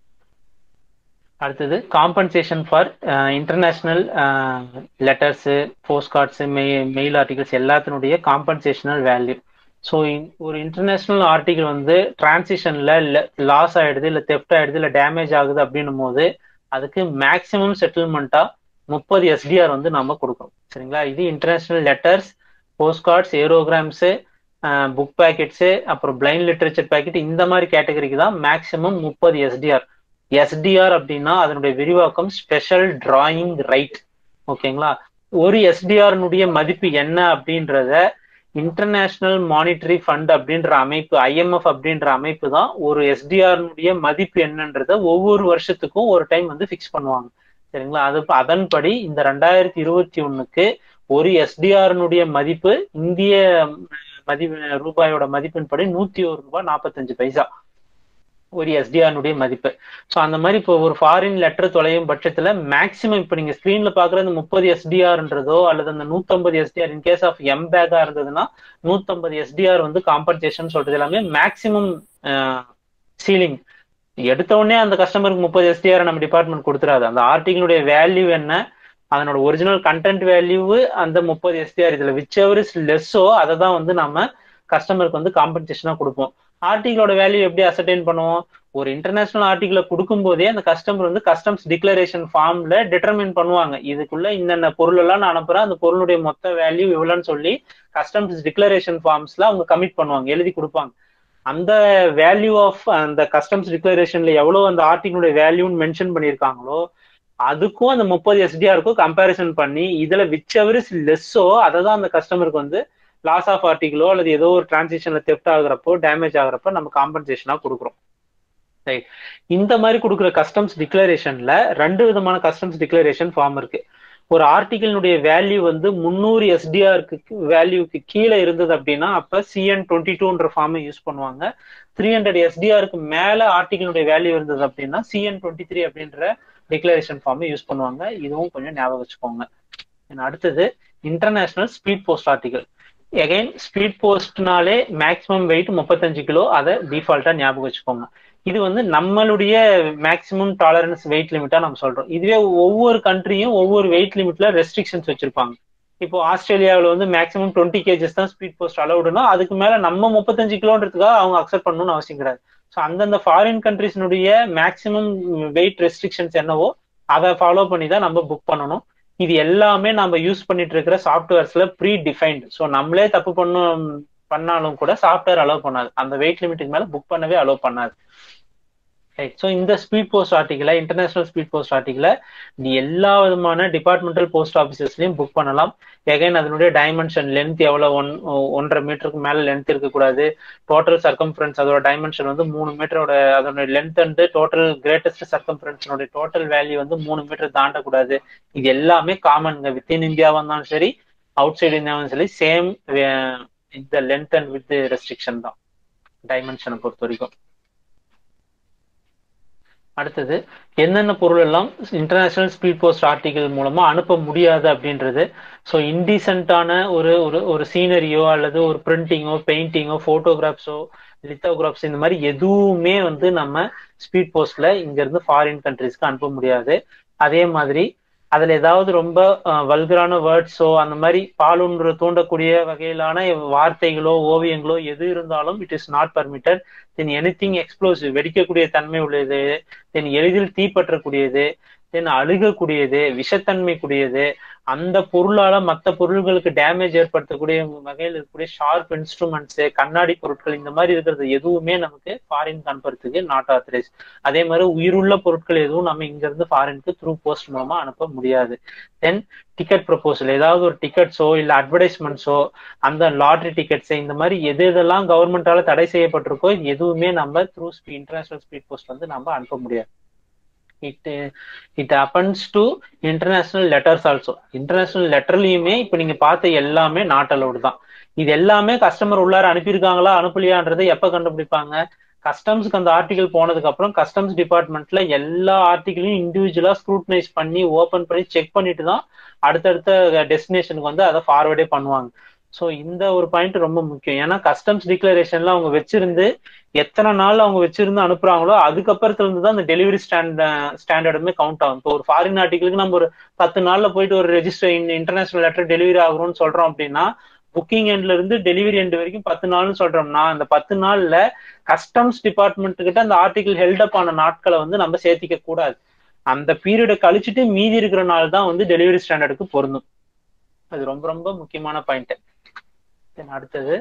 அடுத்தது compensation for international letters post cards மெய் மெயில் ஆர்டிகல்ஸ் எல்லாத்தினுடைய காம்பன்சேஷனல் வேல்யூ ஸோ ஒரு இன்டர்நேஷ்னல் ஆர்டிகல் வந்து டிரான்சிஷன்ல லாஸ் ஆயிடுது இல்லை தெஃப்ட் ஆயிடுது இல்லை டேமேஜ் ஆகுது அப்படின்னும் போது அதுக்கு மேக்சிமம் செட்டில்மெண்ட்டா முப்பது எஸ்டிஆர் வந்து நம்ம கொடுக்குறோம் சரிங்களா இது international letters post cards aerogrammes book packets அப்புறம் பிளைண்ட் லிட்ரேச்சர் பேக்கெட் இந்த மாதிரி கேட்டகரிக்கு தான் மேக்சிமம் முப்பது எஸ்டிஆர் எஸ்டிஆர் அப்படின்னா அதனுடைய விரிவாக்கம் ஸ்பெஷல் டிராயிங் ரைட் ஓகேங்களா ஒரு எஸ்டிஆர்னுடைய மதிப்பு என்ன அப்படின்றத இன்டர்நேஷனல் மானிட்டரி ஃபண்ட் அப்படின்ற அமைப்பு ஐஎம்எஃப் அப்படின்ற அமைப்பு தான் ஒரு எஸ்டிஆர்னுடைய மதிப்பு என்னன்றத ஒவ்வொரு வருஷத்துக்கும் ஒரு டைம் வந்து ஃபிக்ஸ் பண்ணுவாங்க சரிங்களா அது அதன்படி இந்த ரெண்டாயிரத்தி இருபத்தி ஒண்ணுக்கு ஒரு எஸ்டிஆர்னுடைய மதிப்பு இந்திய மதிப்பு ரூபாயோட மதிப்பின்படி நூத்தி ஒரு ரூபாய் நாற்பத்தஞ்சு பைசா ஒரு எஸ்டிஆர்னுடைய மதிப்பு ஸோ அந்த மாதிரி இப்போ ஒரு ஃபாரின் லெட்டர் தொலையும் பட்சத்துல மேக்சிமம் இப்போ நீங்க ஸ்கிரீன்ல பாக்குற அந்த முப்பது எஸ்டிஆர்ன்றதோ அல்லது அந்த நூத்தம்பது SDR in case of M பேக்கா இருந்ததுன்னா நூத்தம்பது எஸ்டிஆர் வந்து காம்பன்சேஷன் சொல்றது எல்லாமே மேக்சிமம் சீலிங் எடுத்த உடனே அந்த கஸ்டமருக்கு முப்பது எஸ்டிஆர் நம்ம டிபார்ட்மெண்ட் கொடுத்துறாது அந்த ஆர்டிகளுடைய வேல்யூ என்ன அதனோட ஒரிஜினல் கண்டென்ட் வேல்யூ அந்த முப்பது எஸ்டிஆர் இதுல விச் எவர் இஸ் லெஸ்ஸோ அதை தான் வந்து நம்ம கஸ்டமருக்கு வந்து காம்பன்சேஷனா கொடுப்போம் ஆர்டிகளோட வேல்யூ எப்படி அசர்டைன் பண்ணுவோம் ஒரு இன்டர்நேஷனல் ஆர்டிகளை கொடுக்கும் போதே அந்த கஸ்டமர் வந்து கஸ்டம்ஸ் டிக்ளரேஷன் ஃபார்ம்ல டிட்டர்மின் பண்ணுவாங்க இதுக்குள்ள இன்னென்ன பொருள் எல்லாம் நான் அனுப்புறேன் அந்த பொருளுடைய மொத்த வேல்யூ இவ்வளோன்னு சொல்லி கஸ்டம்ஸ் டிக்ளரேஷன் ஃபார்ம்ஸ்ல அவங்க கமிட் பண்ணுவாங்க எழுதி கொடுப்பாங்க அந்த வேல்யூ ஆஃப் அந்த கஸ்டம்ஸ் டிக்ளரேஷன்ல எவ்வளவு அந்த ஆர்டிகளுடைய வேல்யூன்னு மென்ஷன் பண்ணியிருக்காங்களோ அதுக்கும் அந்த முப்பது எஸ்டிஆருக்கும் கம்பேரிசன் பண்ணி இதுல விச் எவர் இஸ் லெஸ்ஸோ அதை தான் அந்த கஸ்டமருக்கு வந்து லாஸ் ஆஃப் ஆர்டிகளோ அல்லது ஏதோ ஒரு டிரான்சாக்ஷன்ல தெஃப்ட் ஆகுறப்போ டேமேஜ் ஆகுறப்போ நம்ம காம்பன்சேஷனா கொடுக்குறோம் ரைட் இந்த மாதிரி கொடுக்குற கஸ்டம்ஸ் டிக்ளரேஷன்ல ரெண்டு விதமான கஸ்டம்ஸ் டிக்ளரேஷன் ஃபார்ம் இருக்கு ஒரு ஆர்டிகிளினுடைய வேல்யூ வந்து முந்நூறு எஸ்டிஆருக்கு வேல்யூக்கு கீழே இருந்தது அப்படின்னா அப்ப சிஎன் டுவெண்ட்டி டூன்ற ஃபார்மை யூஸ் பண்ணுவாங்க த்ரீ ஹண்ட்ரட் எஸ்டிஆருக்கு மேல ஆர்டிகிளுடைய வேல்யூ இருந்தது அப்படின்னா சிஎன் டுவெண்ட்டி த்ரீ அப்படின்ற டிக்ளரேஷன் ஃபார்மை யூஸ் பண்ணுவாங்க இதுவும் கொஞ்சம் ஞாபகம் வச்சுக்கோங்க அடுத்தது international speed post article again speed போஸ்ட்னாலே மேக்ஸிமம் வெயிட் முப்பத்தஞ்சு கிலோ அதை டிஃபால்ட்டா ஞாபகம் வச்சுக்கோங்க இது வந்து நம்மளுடைய மேக்ஸிமம் டாலரன்ஸ் வெயிட் லிமிட்டா நம்ம சொல்றோம் இதுவே ஒவ்வொரு கண்ட்ரியும் ஒவ்வொரு வெயிட் லிமிட்ல ரெஸ்ட்ரிக்ஷன்ஸ் வச்சிருப்பாங்க இப்போ ஆஸ்திரேலியாவில் வந்து மேக்ஸிமம் டுவெண்ட்டி கேஜஸ் தான் ஸ்பீட் போஸ்ட் அலௌடுனா அதுக்கு மேல நம்ம முப்பத்தஞ்சு கிலோன்றதுக்காக அவங்க அக்செப்ட் பண்ணணும்னு அவசியம் கிடையாது ஸோ அந்தந்த ஃபாரின் கண்ட்ரிஸ்னுடைய மேக்ஸிமம் வெயிட் ரெஸ்ட்ரிக்ஷன்ஸ் என்னவோ அதை ஃபாலோ பண்ணி தான் நம்ம புக் பண்ணணும் இது எல்லாமே நம்ம யூஸ் பண்ணிட்டு இருக்கிற சாஃப்ட்வேர்ஸ்ல ப்ரீ டிஃபைன்டு ஸோ நம்மளே தப்பு பண்ணும் பண்ணாலும் கூட சாஃப்ட்வேர் அலோவ் பண்ணாது அந்த வெயிட் லிமிட்டுக்கு மேல புக் பண்ணவே அலோவ் பண்ணாது ஸோ இந்த ஸ்பீட் போஸ்ட் ஆர்டிக்கல இன்டர்நேஷனல் ஸ்பீட் போஸ்ட் ஆர்டிக்கல நீ எல்லா விதமான டிபார்ட்மெண்டல் போஸ்ட் ஆஃபீஸஸ்லயும் புக் பண்ணலாம் எகைன் அதனுடைய டைமென்ஷன் லென்த் எவ்வளவு ஒன் ஒன்றரை மீட்டருக்கு மேல லென்த் இருக்கக்கூடாது டோட்டல் சர்க்கம்ஃபரன்ஸ் அதோட டைமென்ஷன் வந்து மூணு மீட்டரோட அதோட லென்த் அண்ட் டோட்டல் கிரேட்டஸ்ட் சர்க்கம்ஃபரன்ஸோட டோட்டல் வேல்யூ வந்து மூணு மீட்டர் தாண்டக்கூடாது இது எல்லாமே காமன்ங்க வித்தின் இந்தியாவா இருந்தாலும் சரி அவுட் சைடு இந்தியாவும் சரி சேம் இந்த லென்த் அண்ட் வித் ரெஸ்ட்ரிக்ஷன் தான் டைமென்ஷனை பொறுத்த வரைக்கும் அடுத்தது என்னென்ன பொருள் எல்லாம் இன்டர்நேஷனல் ஸ்பீட் போஸ்ட் ஆர்டிகல் மூலமா அனுப்ப முடியாது அப்படின்றது ஸோ இன்டீசென்ட்டான ஒரு ஒரு ஒரு சீனரியோ அல்லது ஒரு பிரிண்டிங்கோ பெயிண்டிங்கோ ஃபோட்டோகிராஃப்ஸோ லித்தோகிராஃப்ஸ் இந்த மாதிரி எதுவுமே வந்து நம்ம ஸ்பீட் போஸ்ட்ல இங்க இருந்து ஃபாரின் கண்ட்ரிஸ்க்கு அனுப்ப முடியாது அதே மாதிரி அதுல ஏதாவது ரொம்ப வல்கரான வேர்ட்ஸோ அந்த மாதிரி பாலுன்று தூண்டக்கூடிய வகையிலான வார்த்தைகளோ ஓவியங்களோ எது இருந்தாலும் it is not permitted then anything explosive வெடிக்கக்கூடிய தன்மை உள்ளது தென் எளிதில் தீப்பற்றக்கூடியது தென் அழுகக்கூடியது விஷத்தன்மை கூடியது அந்த பொருளால மற்ற பொருள்களுக்கு டேமேஜ் ஏற்படுத்தக்கூடிய வகையில் இருக்கக்கூடிய ஷார்ப் இன்ஸ்ட்ருமெண்ட்ஸ் கண்ணாடி பொருட்கள் இந்த மாதிரி இருக்கிறது எதுவுமே நமக்கு ஃபாரின் அனுப்புறதுக்கு நாட் ஆத்தரைஸ் அதே மாதிரி உயிருள்ள பொருட்கள் எதுவும் நம்ம இங்க இருந்து ஃபாரினுக்கு த்ரூ போஸ்ட் மூலமா அனுப்ப முடியாது தென் டிக்கெட் ப்ரொபோசல் ஏதாவது ஒரு டிக்கெட்ஸோ இல்ல அட்வர்டைஸ்மெண்ட்ஸோ அந்த லாட்ரி டிக்கெட்ஸ் இந்த மாதிரி எது எதெல்லாம் கவர்மெண்டால தடை செய்யப்பட்டிருக்கோ எதுவுமே நம்ம த்ரூ இன்டர்நேஷனல் ஸ்பீட் போஸ்ட் வந்து நம்ம அனுப்ப முடியாது it it happens to international letters also international லெட்டர்லயுமே இப்ப நீங்க பார்த்த எல்லாமே நாட் அலவுட் தான் இது எல்லாமே கஸ்டமர் உள்ளார அனுப்பியிருக்காங்களா அனுப்பலையான்றதை எப்ப கண்டுபிடிப்பாங்க கஸ்டம்ஸ்க்கு அந்த ஆர்டிகல் போனதுக்கு அப்புறம் கஸ்டம்ஸ் டிபார்ட்மெண்ட்ல எல்லா ஆர்டிகலையும் இண்டிவிஜுவலா ஸ்க்ரூட்டனைஸ் பண்ணி ஓபன் பண்ணி செக் பண்ணிட்டு தான் அடுத்தடுத்த டெஸ்டினேஷனுக்கு வந்து அதை ஃபார்வர்டே பண்ணுவாங்க ஸோ இந்த ஒரு பாயிண்ட் ரொம்ப முக்கியம் ஏன்னா கஸ்டம்ஸ் டிக்ளரேஷன்ல அவங்க வச்சிருந்து எத்தனை நாள் அவங்க வச்சிருந்து அனுப்புறாங்களோ அதுக்கப்புறத்துல இருந்து தான் அந்த டெலிவரி ஸ்டாண்ட் ஸ்டாண்டர்டுமே கவுண்ட் ஆகும் இப்போ ஒரு ஃபாரின் ஆர்டிகளுக்கு நம்ம ஒரு பத்து நாள்ல போயிட்டு ஒரு ரெஜிஸ்டர் இன்டர்நேஷனல் லெட்டர் டெலிவரி ஆகுறோம்னு சொல்றோம் அப்படின்னா புக்கிங் எண்ட்ல இருந்து டெலிவரி எண்ட் வரைக்கும் பத்து நாள்னு சொல்றோம்னா அந்த பத்து நாள்ல கஸ்டம்ஸ் டிபார்ட்மெண்ட் கிட்ட அந்த ஆர்டிகல் ஹெல்டப் ஆன நாட்களை வந்து நம்ம சேர்த்திக்க கூடாது அந்த பீரியடை கழிச்சுட்டு மீதி இருக்கிற நாள் தான் வந்து டெலிவரி ஸ்டாண்டர்டுக்கு பொருந்தும் அது ரொம்ப ரொம்ப முக்கியமான பாயிண்ட் அடுத்தது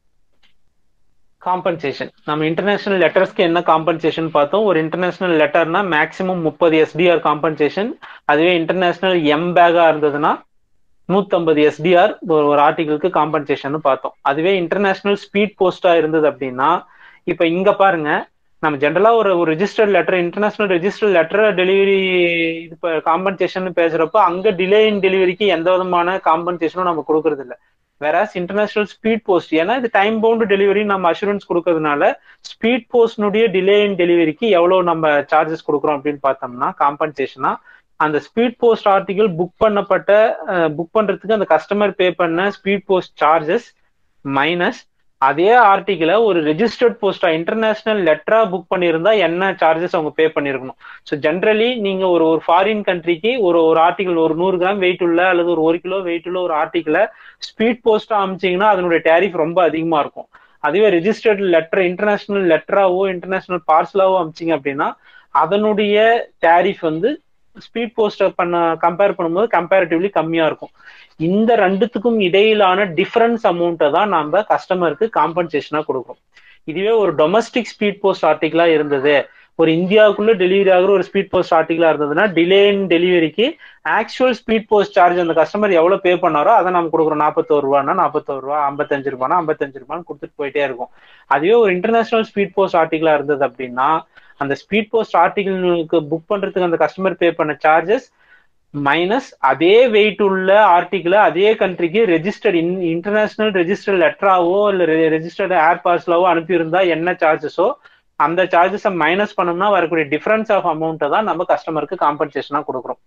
காம்பன்சேஷன் நம்ம இன்டர்நேஷனல் லெட்டர்ஸ்க்கு என்ன காம்பன்சேஷன் பார்த்தோம் ஒரு இன்டர்நேஷனல் லெட்டர்னா மேக்ஸிமம் முப்பது எஸ்டிஆர் காம்பன்சேஷன் அதுவே இன்டர்நேஷனல் எம் பேக்கா இருந்ததுன்னா நூத்தம்பது எஸ்டிஆர் ஒரு ஆர்டிகளுக்கு காம்பன்சேஷன் பார்த்தோம் அதுவே இன்டர்நேஷனல் ஸ்பீட் போஸ்டா இருந்தது அப்படின்னா இப்ப இங்க பாருங்க நம்ம ஜென்ரலா ஒரு ஒரு registered letter international registered letter delivery இது காம்பன்சேஷன் பேசுறப்போ அங்க டிலே இன் டெலிவரிக்கு எந்த விதமான காம்பன்சேஷனும் நம்ம கொடுக்கறது இல்லை வேற இன்டர்நேஷனல் ஸ்பீட் போஸ்ட் ஏன்னா இது டைம் பவுண்ட் டெலிவரி நம்ம அஷூரன்ஸ் கொடுக்கறதுனால ஸ்பீட் போஸ்ட்னுடைய டிலே இன் டெலிவரிக்கு எவ்வளவு நம்ம சார்ஜஸ் கொடுக்குறோம் அப்படின்னு பார்த்தோம்னா காம்பன்சேஷனா அந்த ஸ்பீட் போஸ்ட் ஆர்டிகல் புக் பண்ணப்பட்ட புக் பண்றதுக்கு அந்த கஸ்டமர் பே பண்ண ஸ்பீட் போஸ்ட் சார்ஜஸ் மைனஸ் அதே ஆர்டிகிளை ஒரு ரெஜிஸ்டர்ட் போஸ்டா இன்டர்நேஷனல் லெட்டரா புக் பண்ணியிருந்தா என்ன சார்ஜஸ் அவங்க பே பண்ணிருக்கணும் ஸோ ஜென்ரலி நீங்க ஒரு ஒரு ஃபாரின் கண்ட்ரிக்கு ஒரு ஒரு ஆர்டிகல் ஒரு நூறு கிராம் வெயிட் உள்ள அல்லது ஒரு ஒரு கிலோ வெயிட் உள்ள ஒரு ஆர்டிகிளை ஸ்பீட் போஸ்டா அமிச்சிங்கன்னா அதனுடைய டேரிஃப் ரொம்ப அதிகமா இருக்கும் அதுவே ரெஜிஸ்டர்ட் லெட்டர் இன்டர்நேஷனல் லெட்டராவோ இன்டர்நேஷனல் பார்சலாவோ அமிச்சிங்க அப்படின்னா அதனுடைய டேரிஃப் வந்து ஸ்பீட் போஸ்டர் பண்ண கம்பேர் பண்ணும்போது கம்பேரிட்டிவ்லி கம்மியா இருக்கும் இந்த ரெண்டுத்துக்கும் இடையிலான டிஃபரன்ஸ் அமௌண்ட்டை தான் நம்ம கஸ்டமருக்கு காம்பன்சேஷனா கொடுக்குறோம் இதுவே ஒரு டொமஸ்டிக் ஸ்பீட் போஸ்ட் ஆர்டிகிளா இருந்தது ஒரு இந்தியாவுக்குள்ள டெலிவரி ஆகிற ஒரு ஸ்பீட் போஸ்ட் ஆர்டிகிளா இருந்ததுன்னா டிலே இன் டெலிவரிக்கு ஆக்சுவல் ஸ்பீட் போஸ்ட் சார்ஜ் அந்த கஸ்டமர் எவ்வளவு பே பண்ணாரோ அதை நம்ம கொடுக்குறோம் நாற்பத்தோரு ரூபானா நாற்பத்தோரு ரூபா ஐம்பத்தஞ்சு ரூபானா ஐம்பத்தஞ்சு ரூபான்னு கொடுத்துட்டு போயிட்டே இருக்கும் அதுவே ஒரு இன்டர்நேஷனல் ஸ்பீட் போஸ்ட் ஆர்டிகிளா இருந்தது அப்படின்னா அந்த ஸ்பீட் போஸ்ட் ஆர்டிகிளுக்கு புக் பண்றதுக்கு அந்த கஸ்டமர் பே பண்ண சார்ஜஸ் மைனஸ் அதே வெயிட் உள்ள ஆர்டிகிள அதே கண்ட்ரிக்கு ரெஜிஸ்டர்ட் இன் இன்டர்நேஷனல் ரெஜிஸ்டர்ட் லெட்டராவோ இல்ல ரெஜிஸ்டர்ட் ஏர் பார்சலாவோ அனுப்பியிருந்தா என்ன சார்ஜஸோ அந்த சார்ஜஸை மைனஸ் பண்ணோம்னா வரக்கூடிய டிஃபரன்ஸ் ஆஃப் அமௌண்ட்டை தான் நம்ம கஸ்டமருக்கு காம்பன்சேஷனா கொடுக்குறோம்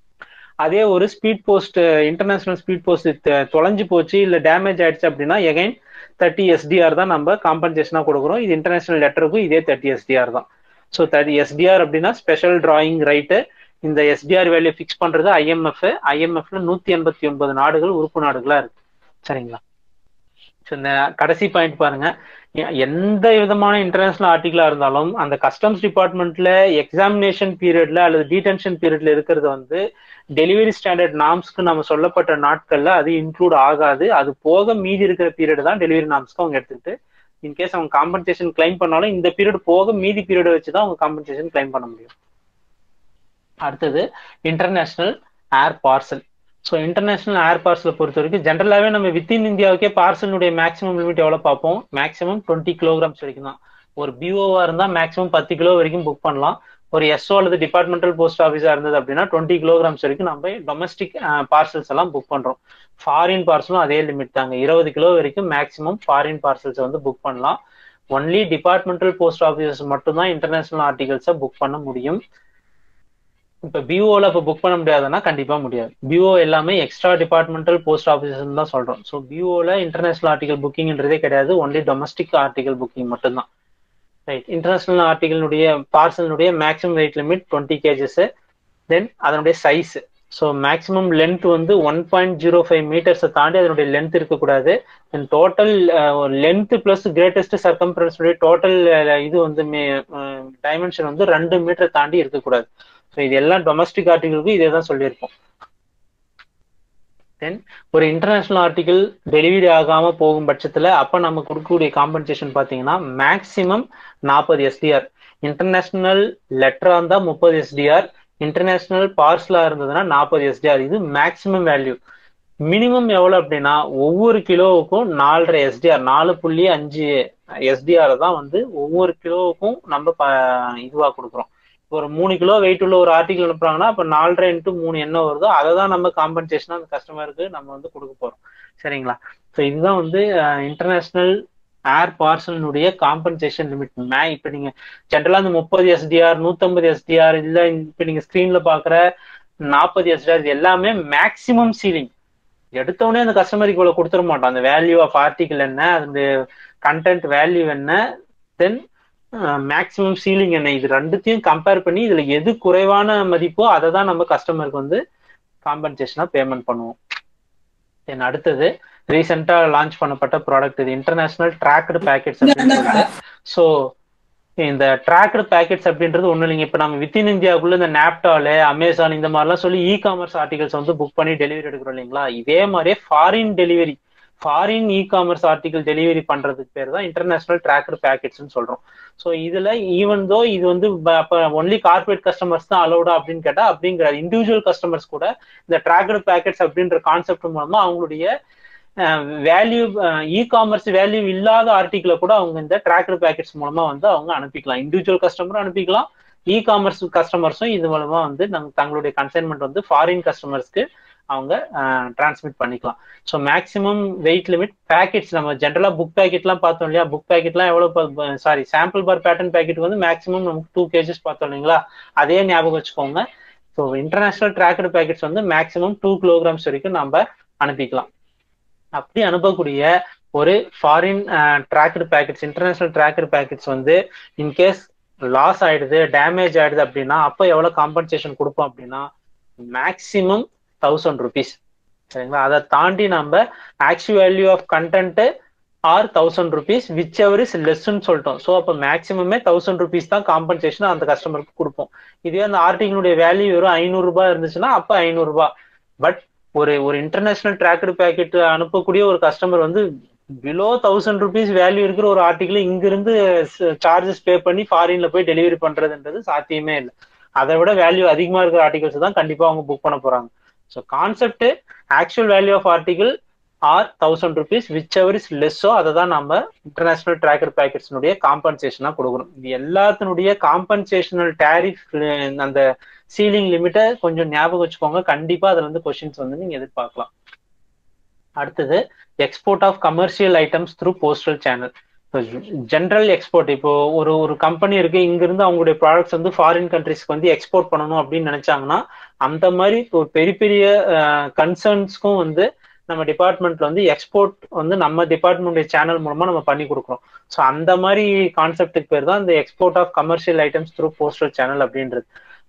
அதே ஒரு speed post international speed post தொலைஞ்சு போச்சு இல்ல டேமேஜ் ஆயிடுச்சு அப்படின்னா எகைன் தேர்ட்டி எஸ்டிஆர் தான் நம்ம காம்பன்சேஷனா கொடுக்குறோம் இது இன்டர்நேஷனல் லெட்டருக்கும் இதே தேர்ட்டி எஸ்டிஆர் தான் ஸோ தேர்ட்டி எஸ்டிஆர் அப்படின்னா ஸ்பெஷல் டிராயிங் ரைட்டு இந்த எஸ்டிஆர் வேல்யூ ஃபிக்ஸ் பண்றது ஐஎம்எஃப் ஐஎம்எஃப்ல நூத்தி எண்பத்தி ஒன்பது நாடுகள் உறுப்பு நாடுகளா இருக்கு சரிங்களா ஸோ இந்த கடைசி பாயிண்ட் பாருங்க எ- எந்த விதமான இன்டர்நேஷனல் ஆர்டிகிளா இருந்தாலும் அந்த கஸ்டம்ஸ் டிபார்ட்மெண்ட்ல எக்ஸாமினேஷன் பீரியட்ல அல்லது டீடென்ஷன் பீரியட்ல இருக்கிறது வந்து டெலிவரி ஸ்டாண்டர்ட் நாம்ஸ்க்கு நம்ம சொல்லப்பட்ட நாட்கள்ல அது இன்க்ளூட் ஆகாது அது போக மீதி இருக்கிற பீரியட் தான் டெலிவரி நாம்ஸ்க்கு அவங்க எடுத்துக்கிட்டு இன்கேஸ் அவங்க காம்பன்சேஷன் கிளைம் பண்ணாலும் இந்த பீரியட் போக மீதி பீரியட் வச்சு தான் அவங்க காம்பன்சேஷன் கிளைம் பண்ண முடியும் அடுத்தது international air parcel so international air பார்சலை பொறுத்த வரைக்கும் ஜென்ரலாகவே நம்ம வித்தின் இந்தியாவுக்கே பார்சலுடைய மேக்ஸிமம் லிமிட் எவ்வளோ பார்ப்போம் மேக்ஸிமம் டுவெண்ட்டி கிலோகிராம்ஸ் வரைக்கும் தான் ஒரு பிஓவா இருந்தால் மேக்ஸிமம் பத்து கிலோ வரைக்கும் புக் பண்ணலாம் ஒரு எஸ்ஓ அல்லது டிபார்ட்மெண்டல் போஸ்ட் ஆஃபீஸாக இருந்தது அப்படின்னா டுவெண்ட்டி கிலோகிராம்ஸ் வரைக்கும் நம்ம டொமஸ்டிக் பார்சல்ஸ் எல்லாம் புக் பண்ணுறோம் ஃபாரின் பார்சலும் அதே லிமிட் தாங்க இருபது கிலோ வரைக்கும் மேக்ஸிமம் ஃபாரின் பார்சல்ஸ் வந்து புக் பண்ணலாம் ஒன்லி டிபார்ட்மெண்டல் போஸ்ட் ஆஃபீஸஸ் மட்டும்தான் இன்டர்நேஷனல் ஆர்டிகல்ஸை புக் பண்ண முடியும் இப்ப பிஓல இப்ப புக் பண்ண முடியாதுன்னா கண்டிப்பா முடியாது பிஓ எல்லாமே எக்ஸ்ட்ரா டிபார்ட்மெண்டல் போஸ்ட் ஆஃபீஸஸ் தான் சொல்றோம் ஸோ பிஓல இன்டர்நேஷனல் ஆர்டிகல் புக்கிங்ன்றதே கிடையாது ஒன்லி டொமஸ்டிக் ஆர்டிகல் புக்கிங் மட்டும்தான் ரைட் இன்டர்நேஷனல் ஆர்டிகலுடைய பார்சலுடைய maximum weight limit twenty kgs then அதனுடைய சைஸ் ஸோ மேக்ஸிமம் லென்த் வந்து ஒன் பாயிண்ட் ஜீரோ ஃபைவ் மீட்டர்ஸை தாண்டி அதனுடைய லென்த் இருக்கக்கூடாது then total length plus greatest சர்க்கம்பரன்ஸுடைய டோட்டல் இது வந்து டைமென்ஷன் வந்து ரெண்டு மீட்டர் தாண்டி இருக்கக்கூடாது ஸோ இது எல்லாம் டொமஸ்டிக் ஆர்டிகளுக்கு இதே தான் சொல்லியிருப்போம் தென் ஒரு இன்டர்நேஷனல் ஆர்டிகிள் டெலிவரி ஆகாம போகும் பட்சத்துல அப்ப நம்ம கொடுக்கக்கூடிய காம்பன்சேஷன் பாத்தீங்கன்னா மேக்சிமம் நாற்பது எஸ்டிஆர் இன்டர்நேஷனல் லெட்டரா இருந்தா முப்பது எஸ்டிஆர் இன்டர்நேஷனல் பார்சலா இருந்ததுன்னா நாற்பது எஸ்டிஆர் இது மேக்சிமம் வேல்யூ மினிமம் எவ்வளவு அப்படின்னா ஒவ்வொரு கிலோவுக்கும் நாலரை எஸ்டிஆர் நாலு புள்ளி அஞ்சு எஸ்டிஆர் தான் வந்து ஒவ்வொரு கிலோவுக்கும் நம்ம இதுவா கொடுக்குறோம் ஒரு மூணு கிலோ வெயிட் உள்ள ஒரு ஆர்டிகல் அனுப்புறாங்கன்னா அப்ப நாலரை இன்ட்டு மூணு என்ன வருதோ அதை தான் நம்ம காம்பன்சேஷனா அந்த கஸ்டமருக்கு நம்ம வந்து கொடுக்க போறோம் சரிங்களா ஸோ இதுதான் வந்து இன்டர்நேஷனல் ஏர் பார்சலினுடைய காம்பன்சேஷன் லிமிட் மே இப்ப நீங்க ஜென்ரலா இந்த முப்பது எஸ்டிஆர் நூத்தம்பது எஸ்டிஆர் இல்ல இப்ப நீங்க ஸ்கிரீன்ல பாக்குற நாற்பது எஸ்டிஆர் இது எல்லாமே மேக்சிமம் சீலிங் எடுத்தவொடனே அந்த கஸ்டமருக்கு இவ்வளவு கொடுத்துட மாட்டோம் அந்த வேல்யூ ஆஃப் ஆர்டிகல் என்ன அந்த கண்டென்ட் வேல்யூ என்ன தென் மேக்சிமம் சீலிங் என்ன இது ரெண்டுத்தையும் கம்பேர் பண்ணி இதுல எது குறைவான மதிப்போ அதை தான் நம்ம கஸ்டமருக்கு வந்து காம்பன்சேஷனா பேமெண்ட் பண்ணுவோம் தென் அடுத்தது ரீசெண்டா லான்ச் பண்ணப்பட்ட ப்ராடக்ட் இது இன்டர்நேஷனல் ட்ராக்டு பேக்கெட்ஸ் அப்படின்னு சொல்லிட்டு ஸோ இந்த ட்ராக்டு பேக்கெட்ஸ் அப்படின்றது ஒன்றும் இல்லைங்க இப்போ நம்ம வித்தின் இந்தியாவுக்குள்ள இந்த நாப்டாலு அமேசான் இந்த மாதிரிலாம் சொல்லி இ காமர்ஸ் ஆர்டிகல்ஸ் வந்து புக் பண்ணி டெலிவரி எடுக்கிறோம் இல்லைங்களா இதே மாதிரியே foreign delivery foreign e commerce article delivery பண்றதுக்கு பேர் தான் இன்டர்நேஷனல் ட்ராக்கர் பேக்கெட்ஸ்னு சொல்றோம் ஸோ இதுல ஈவன் தோ இது வந்து அப்ப ஒன்லி கார்பரேட் கஸ்டமர்ஸ் தான் அலௌடா அப்படின்னு கேட்டா அப்படிங்கிற இண்டிவிஜுவல் கஸ்டமர்ஸ் கூட இந்த ட்ராக்கர் பேக்கெட்ஸ் அப்படின்ற கான்செப்ட் மூலமா அவங்களுடைய வேல்யூ இ காமர்ஸ் வேல்யூ இல்லாத ஆர்டிகிளை கூட அவங்க இந்த ட்ராக்கர் பேக்கெட்ஸ் மூலமா வந்து அவங்க அனுப்பிக்கலாம் இண்டிவிஜுவல் கஸ்டமரும் அனுப்பிக்கலாம் இ காமர்ஸ் கஸ்டமர்ஸும் இது மூலமா வந்து நாங்கள் தங்களுடைய கன்சைன்மெண்ட் வந்து ஃபாரின் கஸ்டமர்ஸ்க்கு அவங்க டிரான்ஸ்மிட் பண்ணிக்கலாம் so maximum weight limit packets நம்ம ஜென்ரலாக புக் பேக்கெட்லாம் பார்த்தோம் இல்லையா புக் பேக்கெட்லாம் எவ்வளோ sorry sample for pattern packet வந்து மேக்ஸிமம் நமக்கு டூ கேஜஸ் பார்த்தோம் இல்லைங்களா அதே ஞாபகம் வச்சுக்கோங்க ஸோ இன்டர்நேஷனல் ட்ராக்கர் பேக்கெட்ஸ் வந்து மேக்ஸிமம் டூ கிலோகிராம்ஸ் வரைக்கும் நம்ம அனுப்பிக்கலாம் அப்படி அனுப்பக்கூடிய ஒரு foreign tracker packets international tracker packets வந்து இன்கேஸ் லாஸ் ஆயிடுது டேமேஜ் ஆயிடுது அப்படின்னா அப்போ எவ்வளோ காம்பன்சேஷன் கொடுப்போம் அப்படின்னா மேக்ஸிமம் தௌசண்ட் ருபீஸ் சரிங்களா அதை தாண்டி நம்ம actual value of content or thousand rupees whichever is லெஸ்ன்னு சொல்லிட்டோம் ஸோ அப்போ மேக்ஸிமமே தௌசண்ட் ருபீஸ் தான் காம்பன்சேஷன் அந்த கஸ்டமருக்கு கொடுப்போம் இதுவே அந்த ஆர்டிகளுடைய வேல்யூ வெறும் ஐநூறு ரூபாய் இருந்துச்சுன்னா அப்போ ஐநூறு ரூபாய் பட் ஒரு ஒரு இன்டர்நேஷனல் ட்ராக்கர் பேக்கெட் அனுப்பக்கூடிய ஒரு கஸ்டமர் வந்து பிலோ தௌசண்ட் ருபீஸ் வேல்யூ இருக்கிற ஒரு ஆர்டிகிள் இங்கிருந்து சார்ஜஸ் பே பண்ணி ஃபாரின்ல போய் டெலிவரி பண்றதுன்றது சாத்தியமே இல்லை அதை விட வேல்யூ அதிகமா இருக்கிற ஆர்டிகல்ஸ் தான் கண்டிப்பா அவங்க புக் பண்ண போறாங்க so concept actual value of article are thousand rupees whichever is லெஸ்ஸோ அதை தான் நம்ம இன்டர்நேஷனல் ட்ராக்கர் பேக்கெட்ஸ்னுடைய காம்பன்சேஷனாக கொடுக்குறோம் இது எல்லாத்தினுடைய காம்பன்சேஷனல் டேரிஃப் அந்த சீலிங் லிமிட்டை கொஞ்சம் ஞாபகம் வச்சுக்கோங்க கண்டிப்பா அதுல இருந்து கொஸ்டின்ஸ் வந்து நீங்க எதிர்பார்க்கலாம் அடுத்தது export of commercial items through postal channel general export இப்போ ஒரு ஒரு கம்பெனி இருக்கு இங்கிருந்து அவங்களுடைய ப்ராடக்ட்ஸ் வந்து ஃபாரின் கண்ட்ரிஸ்க்கு வந்து எக்ஸ்போர்ட் பண்ணணும் அப்படின்னு நினைச்சாங்கன்னா அந்த மாதிரி ஒரு பெரிய பெரிய கன்சர்ன்ஸ்க்கும் வந்து நம்ம டிபார்ட்மெண்ட்ல வந்து எக்ஸ்போர்ட் வந்து நம்ம டிபார்ட்மெண்ட் சேனல் மூலமா நம்ம பண்ணி கொடுக்குறோம் ஸோ அந்த மாதிரி கான்செப்டுக்கு பேர் தான் இந்த export of commercial items through postal channel அப்படின்றது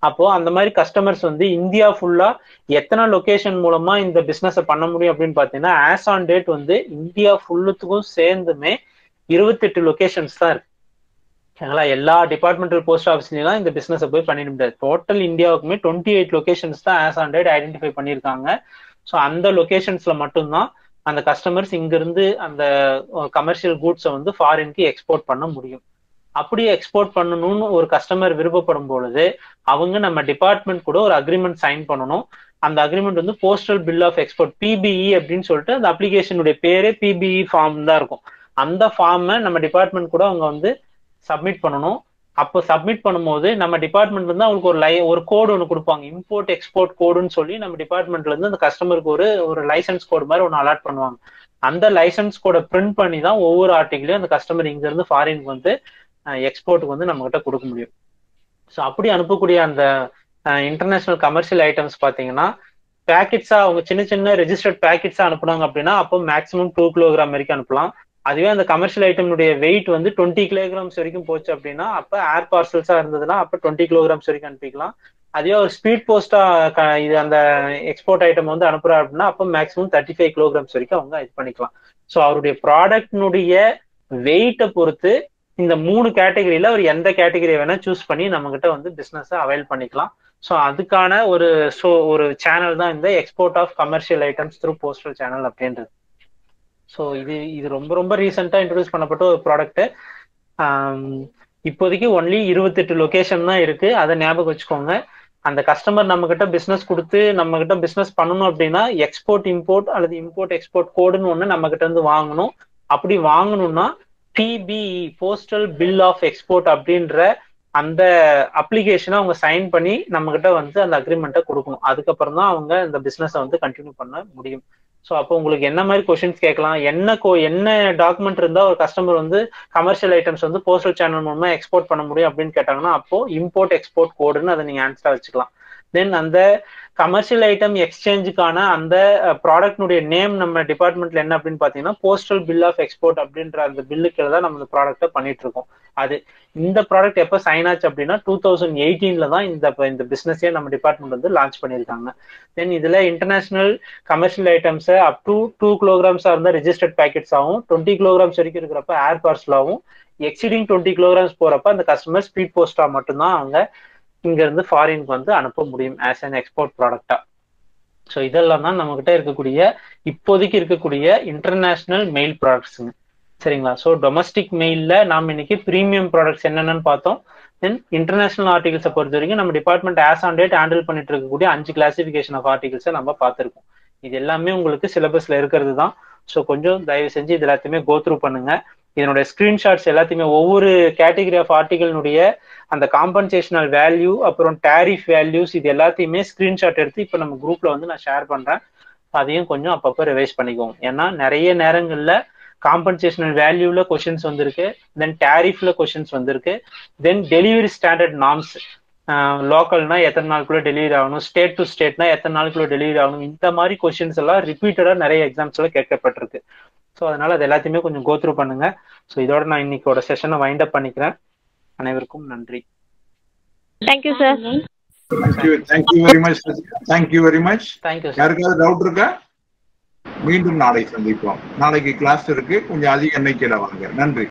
அப்போ அந்த மாதிரி கஸ்டமர்ஸ் வந்து இந்தியா ஃபுல்லா எத்தனை லொகேஷன் மூலமா இந்த பிசினஸ் பண்ண முடியும் அப்படின்னு பாத்தீங்கன்னா ஆஸ் ஆன் டேட் வந்து இந்தியா ஃபுல்லுத்துக்கும் சேர்ந்துமே இருபத்தெட்டு லொகேஷன்ஸ் தான் இருக்கு சரிங்களா எல்லா டிபார்ட்மெண்டல் போஸ்ட் ஆஃபீஸ்லாம் இந்த பிசினஸ் போய் பண்ணிட முடியாது டோட்டல் இந்தியாவுக்குமே டுவெண்ட்டி எயிட் லொகேஷன்ஸ் தான் ஆஸ் ஆன் டேட் ஐடென்டிஃபை பண்ணியிருக்காங்க ஸோ அந்த லொகேஷன்ஸ்ல மட்டும்தான் அந்த கஸ்டமர்ஸ் இங்கிருந்து அந்த கமர்ஷியல் கூட்ஸை வந்து ஃபாரினுக்கு எக்ஸ்போர்ட் பண்ண முடியும் அப்படி எக்ஸ்போர்ட் பண்ணணும்னு ஒரு கஸ்டமர் விருப்பப்படும் பொழுது அவங்க நம்ம டிபார்ட்மெண்ட் கூட ஒரு அக்ரிமெண்ட் சைன் பண்ணணும் அந்த அக்ரிமெண்ட் வந்து postal bill of export PBE அப்படின்னு சொல்லிட்டு அந்த அப்ளிகேஷனுடைய பேரே பிபிஇ ஃபார்ம் தான் இருக்கும் அந்த ஃபார்மை நம்ம டிபார்ட்மெண்ட் கூட அவங்க வந்து சப்மிட் பண்ணணும் அப்போ சப்மிட் பண்ணும்போது நம்ம டிபார்ட்மெண்ட்ல இருந்து அவங்களுக்கு ஒரு லை ஒரு கோடு ஒன்று கொடுப்பாங்க இம்போர்ட் எக்ஸ்போர்ட் கோடுன்னு சொல்லி நம்ம டிபார்ட்மெண்ட்ல இருந்து அந்த கஸ்டமருக்கு ஒரு ஒரு லைசன்ஸ் கோடு மாதிரி ஒன்று அலாட் பண்ணுவாங்க அந்த லைசன்ஸ் கோடை பிரிண்ட் பண்ணி தான் ஒவ்வொரு ஆர்டிகிளையும் அந்த கஸ்டமர் இங்க இருந்து ஃபாரினுக்கு வந்து எக்ஸ்போர்ட்டுக்கு வந்து நம்ம கிட்ட கொடுக்க முடியும் ஸோ அப்படி அனுப்பக்கூடிய அந்த இன்டர்நேஷனல் கமர்ஷியல் ஐட்டம்ஸ் பார்த்தீங்கன்னா பேக்கெட்ஸா அவங்க சின்ன சின்ன ரெஜிஸ்டர்ட் பேக்கெட்ஸா அனுப்புனாங்க அப்படின்னா அப்போ மேக்ஸிமம் டூ கிலோகிராம் வரைக்கும் அனுப்பலாம் அதுவே அந்த கமர்ஷியல் ஐட்டம்னுடைய வெயிட் வந்து டுவெண்ட்டி கிலோகிராம்ஸ் வரைக்கும் போச்சு அப்படின்னா அப்போ ஏர் பார்சல்ஸா இருந்ததுன்னா அப்போ டுவெண்ட்டி கிலோகிராம்ஸ் வரைக்கும் அனுப்பிக்கலாம் அதுவே ஒரு ஸ்பீட் போஸ்டா இது அந்த எக்ஸ்போர்ட் ஐட்டம் வந்து அனுப்புறா அப்படின்னா அப்போ மேக்ஸிமம் தேர்ட்டி ஃபைவ் கிலோகிராம்ஸ் வரைக்கும் அவங்க இது பண்ணிக்கலாம் ஸோ அவருடைய ப்ராடக்ட்னுடைய வெயிட்டை பொறுத்து இந்த மூணு கேட்டகரியில அவர் எந்த கேட்டகரி வேணா சூஸ் பண்ணி நம்ம கிட்ட வந்து பிசினஸ் அவைல் பண்ணிக்கலாம் ஸோ அதுக்கான ஒரு ஷோ ஒரு சேனல் தான் இந்த export of commercial items through postal channel அப்படின்றது ஸோ இது இது ரொம்ப ரொம்ப ரீசெண்டாக இன்ட்ரடியூஸ் பண்ணப்பட்ட ஒரு ப்ராடக்ட் இப்போதைக்கு ஒன்லி இருபத்தெட்டு லொகேஷன் தான் இருக்கு அதை ஞாபகம் வச்சுக்கோங்க அந்த கஸ்டமர் நம்ம கிட்ட பிசினஸ் கொடுத்து நம்ம கிட்ட பிசினஸ் பண்ணணும் அப்படின்னா எக்ஸ்போர்ட் இம்போர்ட் அல்லது இம்போர்ட் எக்ஸ்போர்ட் கோடுன்னு ஒன்று நம்ம கிட்ட இருந்து வாங்கணும் அப்படி வாங்கணும்னா PBE postal bill of export அப்படின்ற அந்த அப்ளிகேஷனை அவங்க சைன் பண்ணி நம்ம கிட்ட வந்து அந்த அக்ரிமெண்ட்டை கொடுக்கணும் அதுக்கப்புறம் தான் அவங்க இந்த பிசினஸை வந்து கண்டினியூ பண்ண முடியும் ஸோ அப்போ உங்களுக்கு என்ன மாதிரி கொஷின்ஸ் கேட்கலாம் என்ன கோ என்ன டாக்குமெண்ட் இருந்தால் ஒரு கஸ்டமர் வந்து கமர்ஷியல் ஐட்டம்ஸ் வந்து போஸ்டல் சேனல் மூலமா எக்ஸ்போர்ட் பண்ண முடியும் அப்படின்னு கேட்டாங்கன்னா அப்போ இம்போர்ட் எக்ஸ்போர்ட் கோடுன்னு அதை நீங்க ஆன்சரா வச்சுக்கலாம் தென் அந்த கமர்ஷியல் ஐட்டம் எக்ஸ்சேஞ்சுக்கான அந்த ப்ராடக்ட்னுடைய நேம் நம்ம டிபார்ட்மெண்ட்ல என்ன அப்படின்னு பாத்தீங்கன்னா போஸ்டல் பில் ஆஃப் எக்ஸ்போர்ட் அப்படின்ற அந்த பில்லுக்கு தான் நம்ம இந்த ப்ராடக்ட்டை பண்ணிட்டு இருக்கோம் அது இந்த ப்ராடக்ட் எப்போ சைன் ஆச்சு அப்படின்னா டூ தௌசண்ட் எயிட்டீன்ல தான் இந்த இந்த பிசினஸே நம்ம டிபார்ட்மெண்ட் வந்து லான்ச் பண்ணியிருக்காங்க தென் இதுல international commercial items up to two கிலோகிராம்ஸா இருந்தால் ரெஜிஸ்டர்ட் பேக்கெட்ஸ் ஆகும் டுவெண்ட்டி கிலோகிராம்ஸ் வரைக்கும் இருக்கிறப்ப ஏர் பார்சலாகவும் எக்ஸிடிங் டுவெண்ட்டி கிலோகிராம்ஸ் போறப்ப அந்த கஸ்டமர் ஸ்பீட் போஸ்டா மட்டும்தான் அவங்க இங்க இருந்து ஃபாரினுக்கு வந்து அனுப்ப முடியும் ஆஸ் அன் எக்ஸ்போர்ட் ப்ராடக்டா ஸோ இதெல்லாம் தான் நம்ம கிட்ட இருக்கக்கூடிய இப்போதைக்கு இருக்கக்கூடிய இன்டர்நேஷனல் மெயில் ப்ராடக்ட்ஸுங்க சரிங்களா ஸோ டொமஸ்டிக் மெயிலில் நாம் இன்னைக்கு ப்ரீமியம் ப்ராடக்ட்ஸ் என்னென்னு பார்த்தோம் தென் இன்டர்நேஷனல் ஆர்டிகல்ஸை பொறுத்த வரைக்கும் நம்ம department as on date handle பண்ணிட்டு இருக்கக்கூடிய அஞ்சு கிளாசிஃபிகேஷன் ஆஃப் ஆர்டிகல்ஸை நம்ம பார்த்துருக்கோம் இது எல்லாமே உங்களுக்கு சிலபஸ்ல இருக்கிறது தான் ஸோ கொஞ்சம் தயவு செஞ்சு இது எல்லாத்தையுமே கோத்ரூ பண்ணுங்க இதனுடைய ஸ்கிரீன்ஷாட்ஸ் எல்லாத்தையுமே ஒவ்வொரு கேட்டகரி ஆஃப் ஆர்டிகல்னுடைய அந்த காம்பன்சேஷனல் வேல்யூ அப்புறம் டேரிஃப் வேல்யூஸ் இது எல்லாத்தையுமே ஸ்கிரீன்ஷாட் எடுத்து இப்போ நம்ம குரூப்ல வந்து நான் ஷேர் பண்றேன் அதையும் கொஞ்சம் அப்பப்போ ரிவைஸ் பண்ணிக்கோங்க ஏன்னா நிறைய நேரங்களில் காம்பன்சேஷனல் வேல்யூல கொஷின்ஸ் வந்திருக்கு தென் டேரிஃப்ல கொஷின்ஸ் வந்திருக்கு தென் டெலிவரி ஸ்டாண்டர்ட் நார்ம்ஸ் லோக்கல்னா எத்தனை நாளுக்குள்ள டெலிவரி ஆகணும் ஸ்டேட் டு ஸ்டேட்னா எத்தனை நாளுக்குள்ள டெலிவரி ஆகணும் இந்த மாதிரி கொஷின்ஸ் எல்லாம் ரிப்பீட்டடா நிறைய எக்ஸாம்ஸ்ல கேட்கப்பட்டிருக்கு ஸோ அதனால அது எல்லாத்தையுமே கொஞ்சம் கோத்ரூ பண்ணுங்க ஸோ இதோட நான் இன்னைக்கோட செஷனை வைண்ட் அப் பண்ணிக்கிறேன் அனைவருக்கும் நன்றி thank you sir thank you thank you very much thank you very much thank you sir யாருக்காவது டவுட் இருக்கா மீண்டும் நாளை சந்திப்போம் நாளைக்கு கிளாஸ் இருக்கு கொஞ்சம் அதிக எண்ணிக்கையில வாங்க நன்றி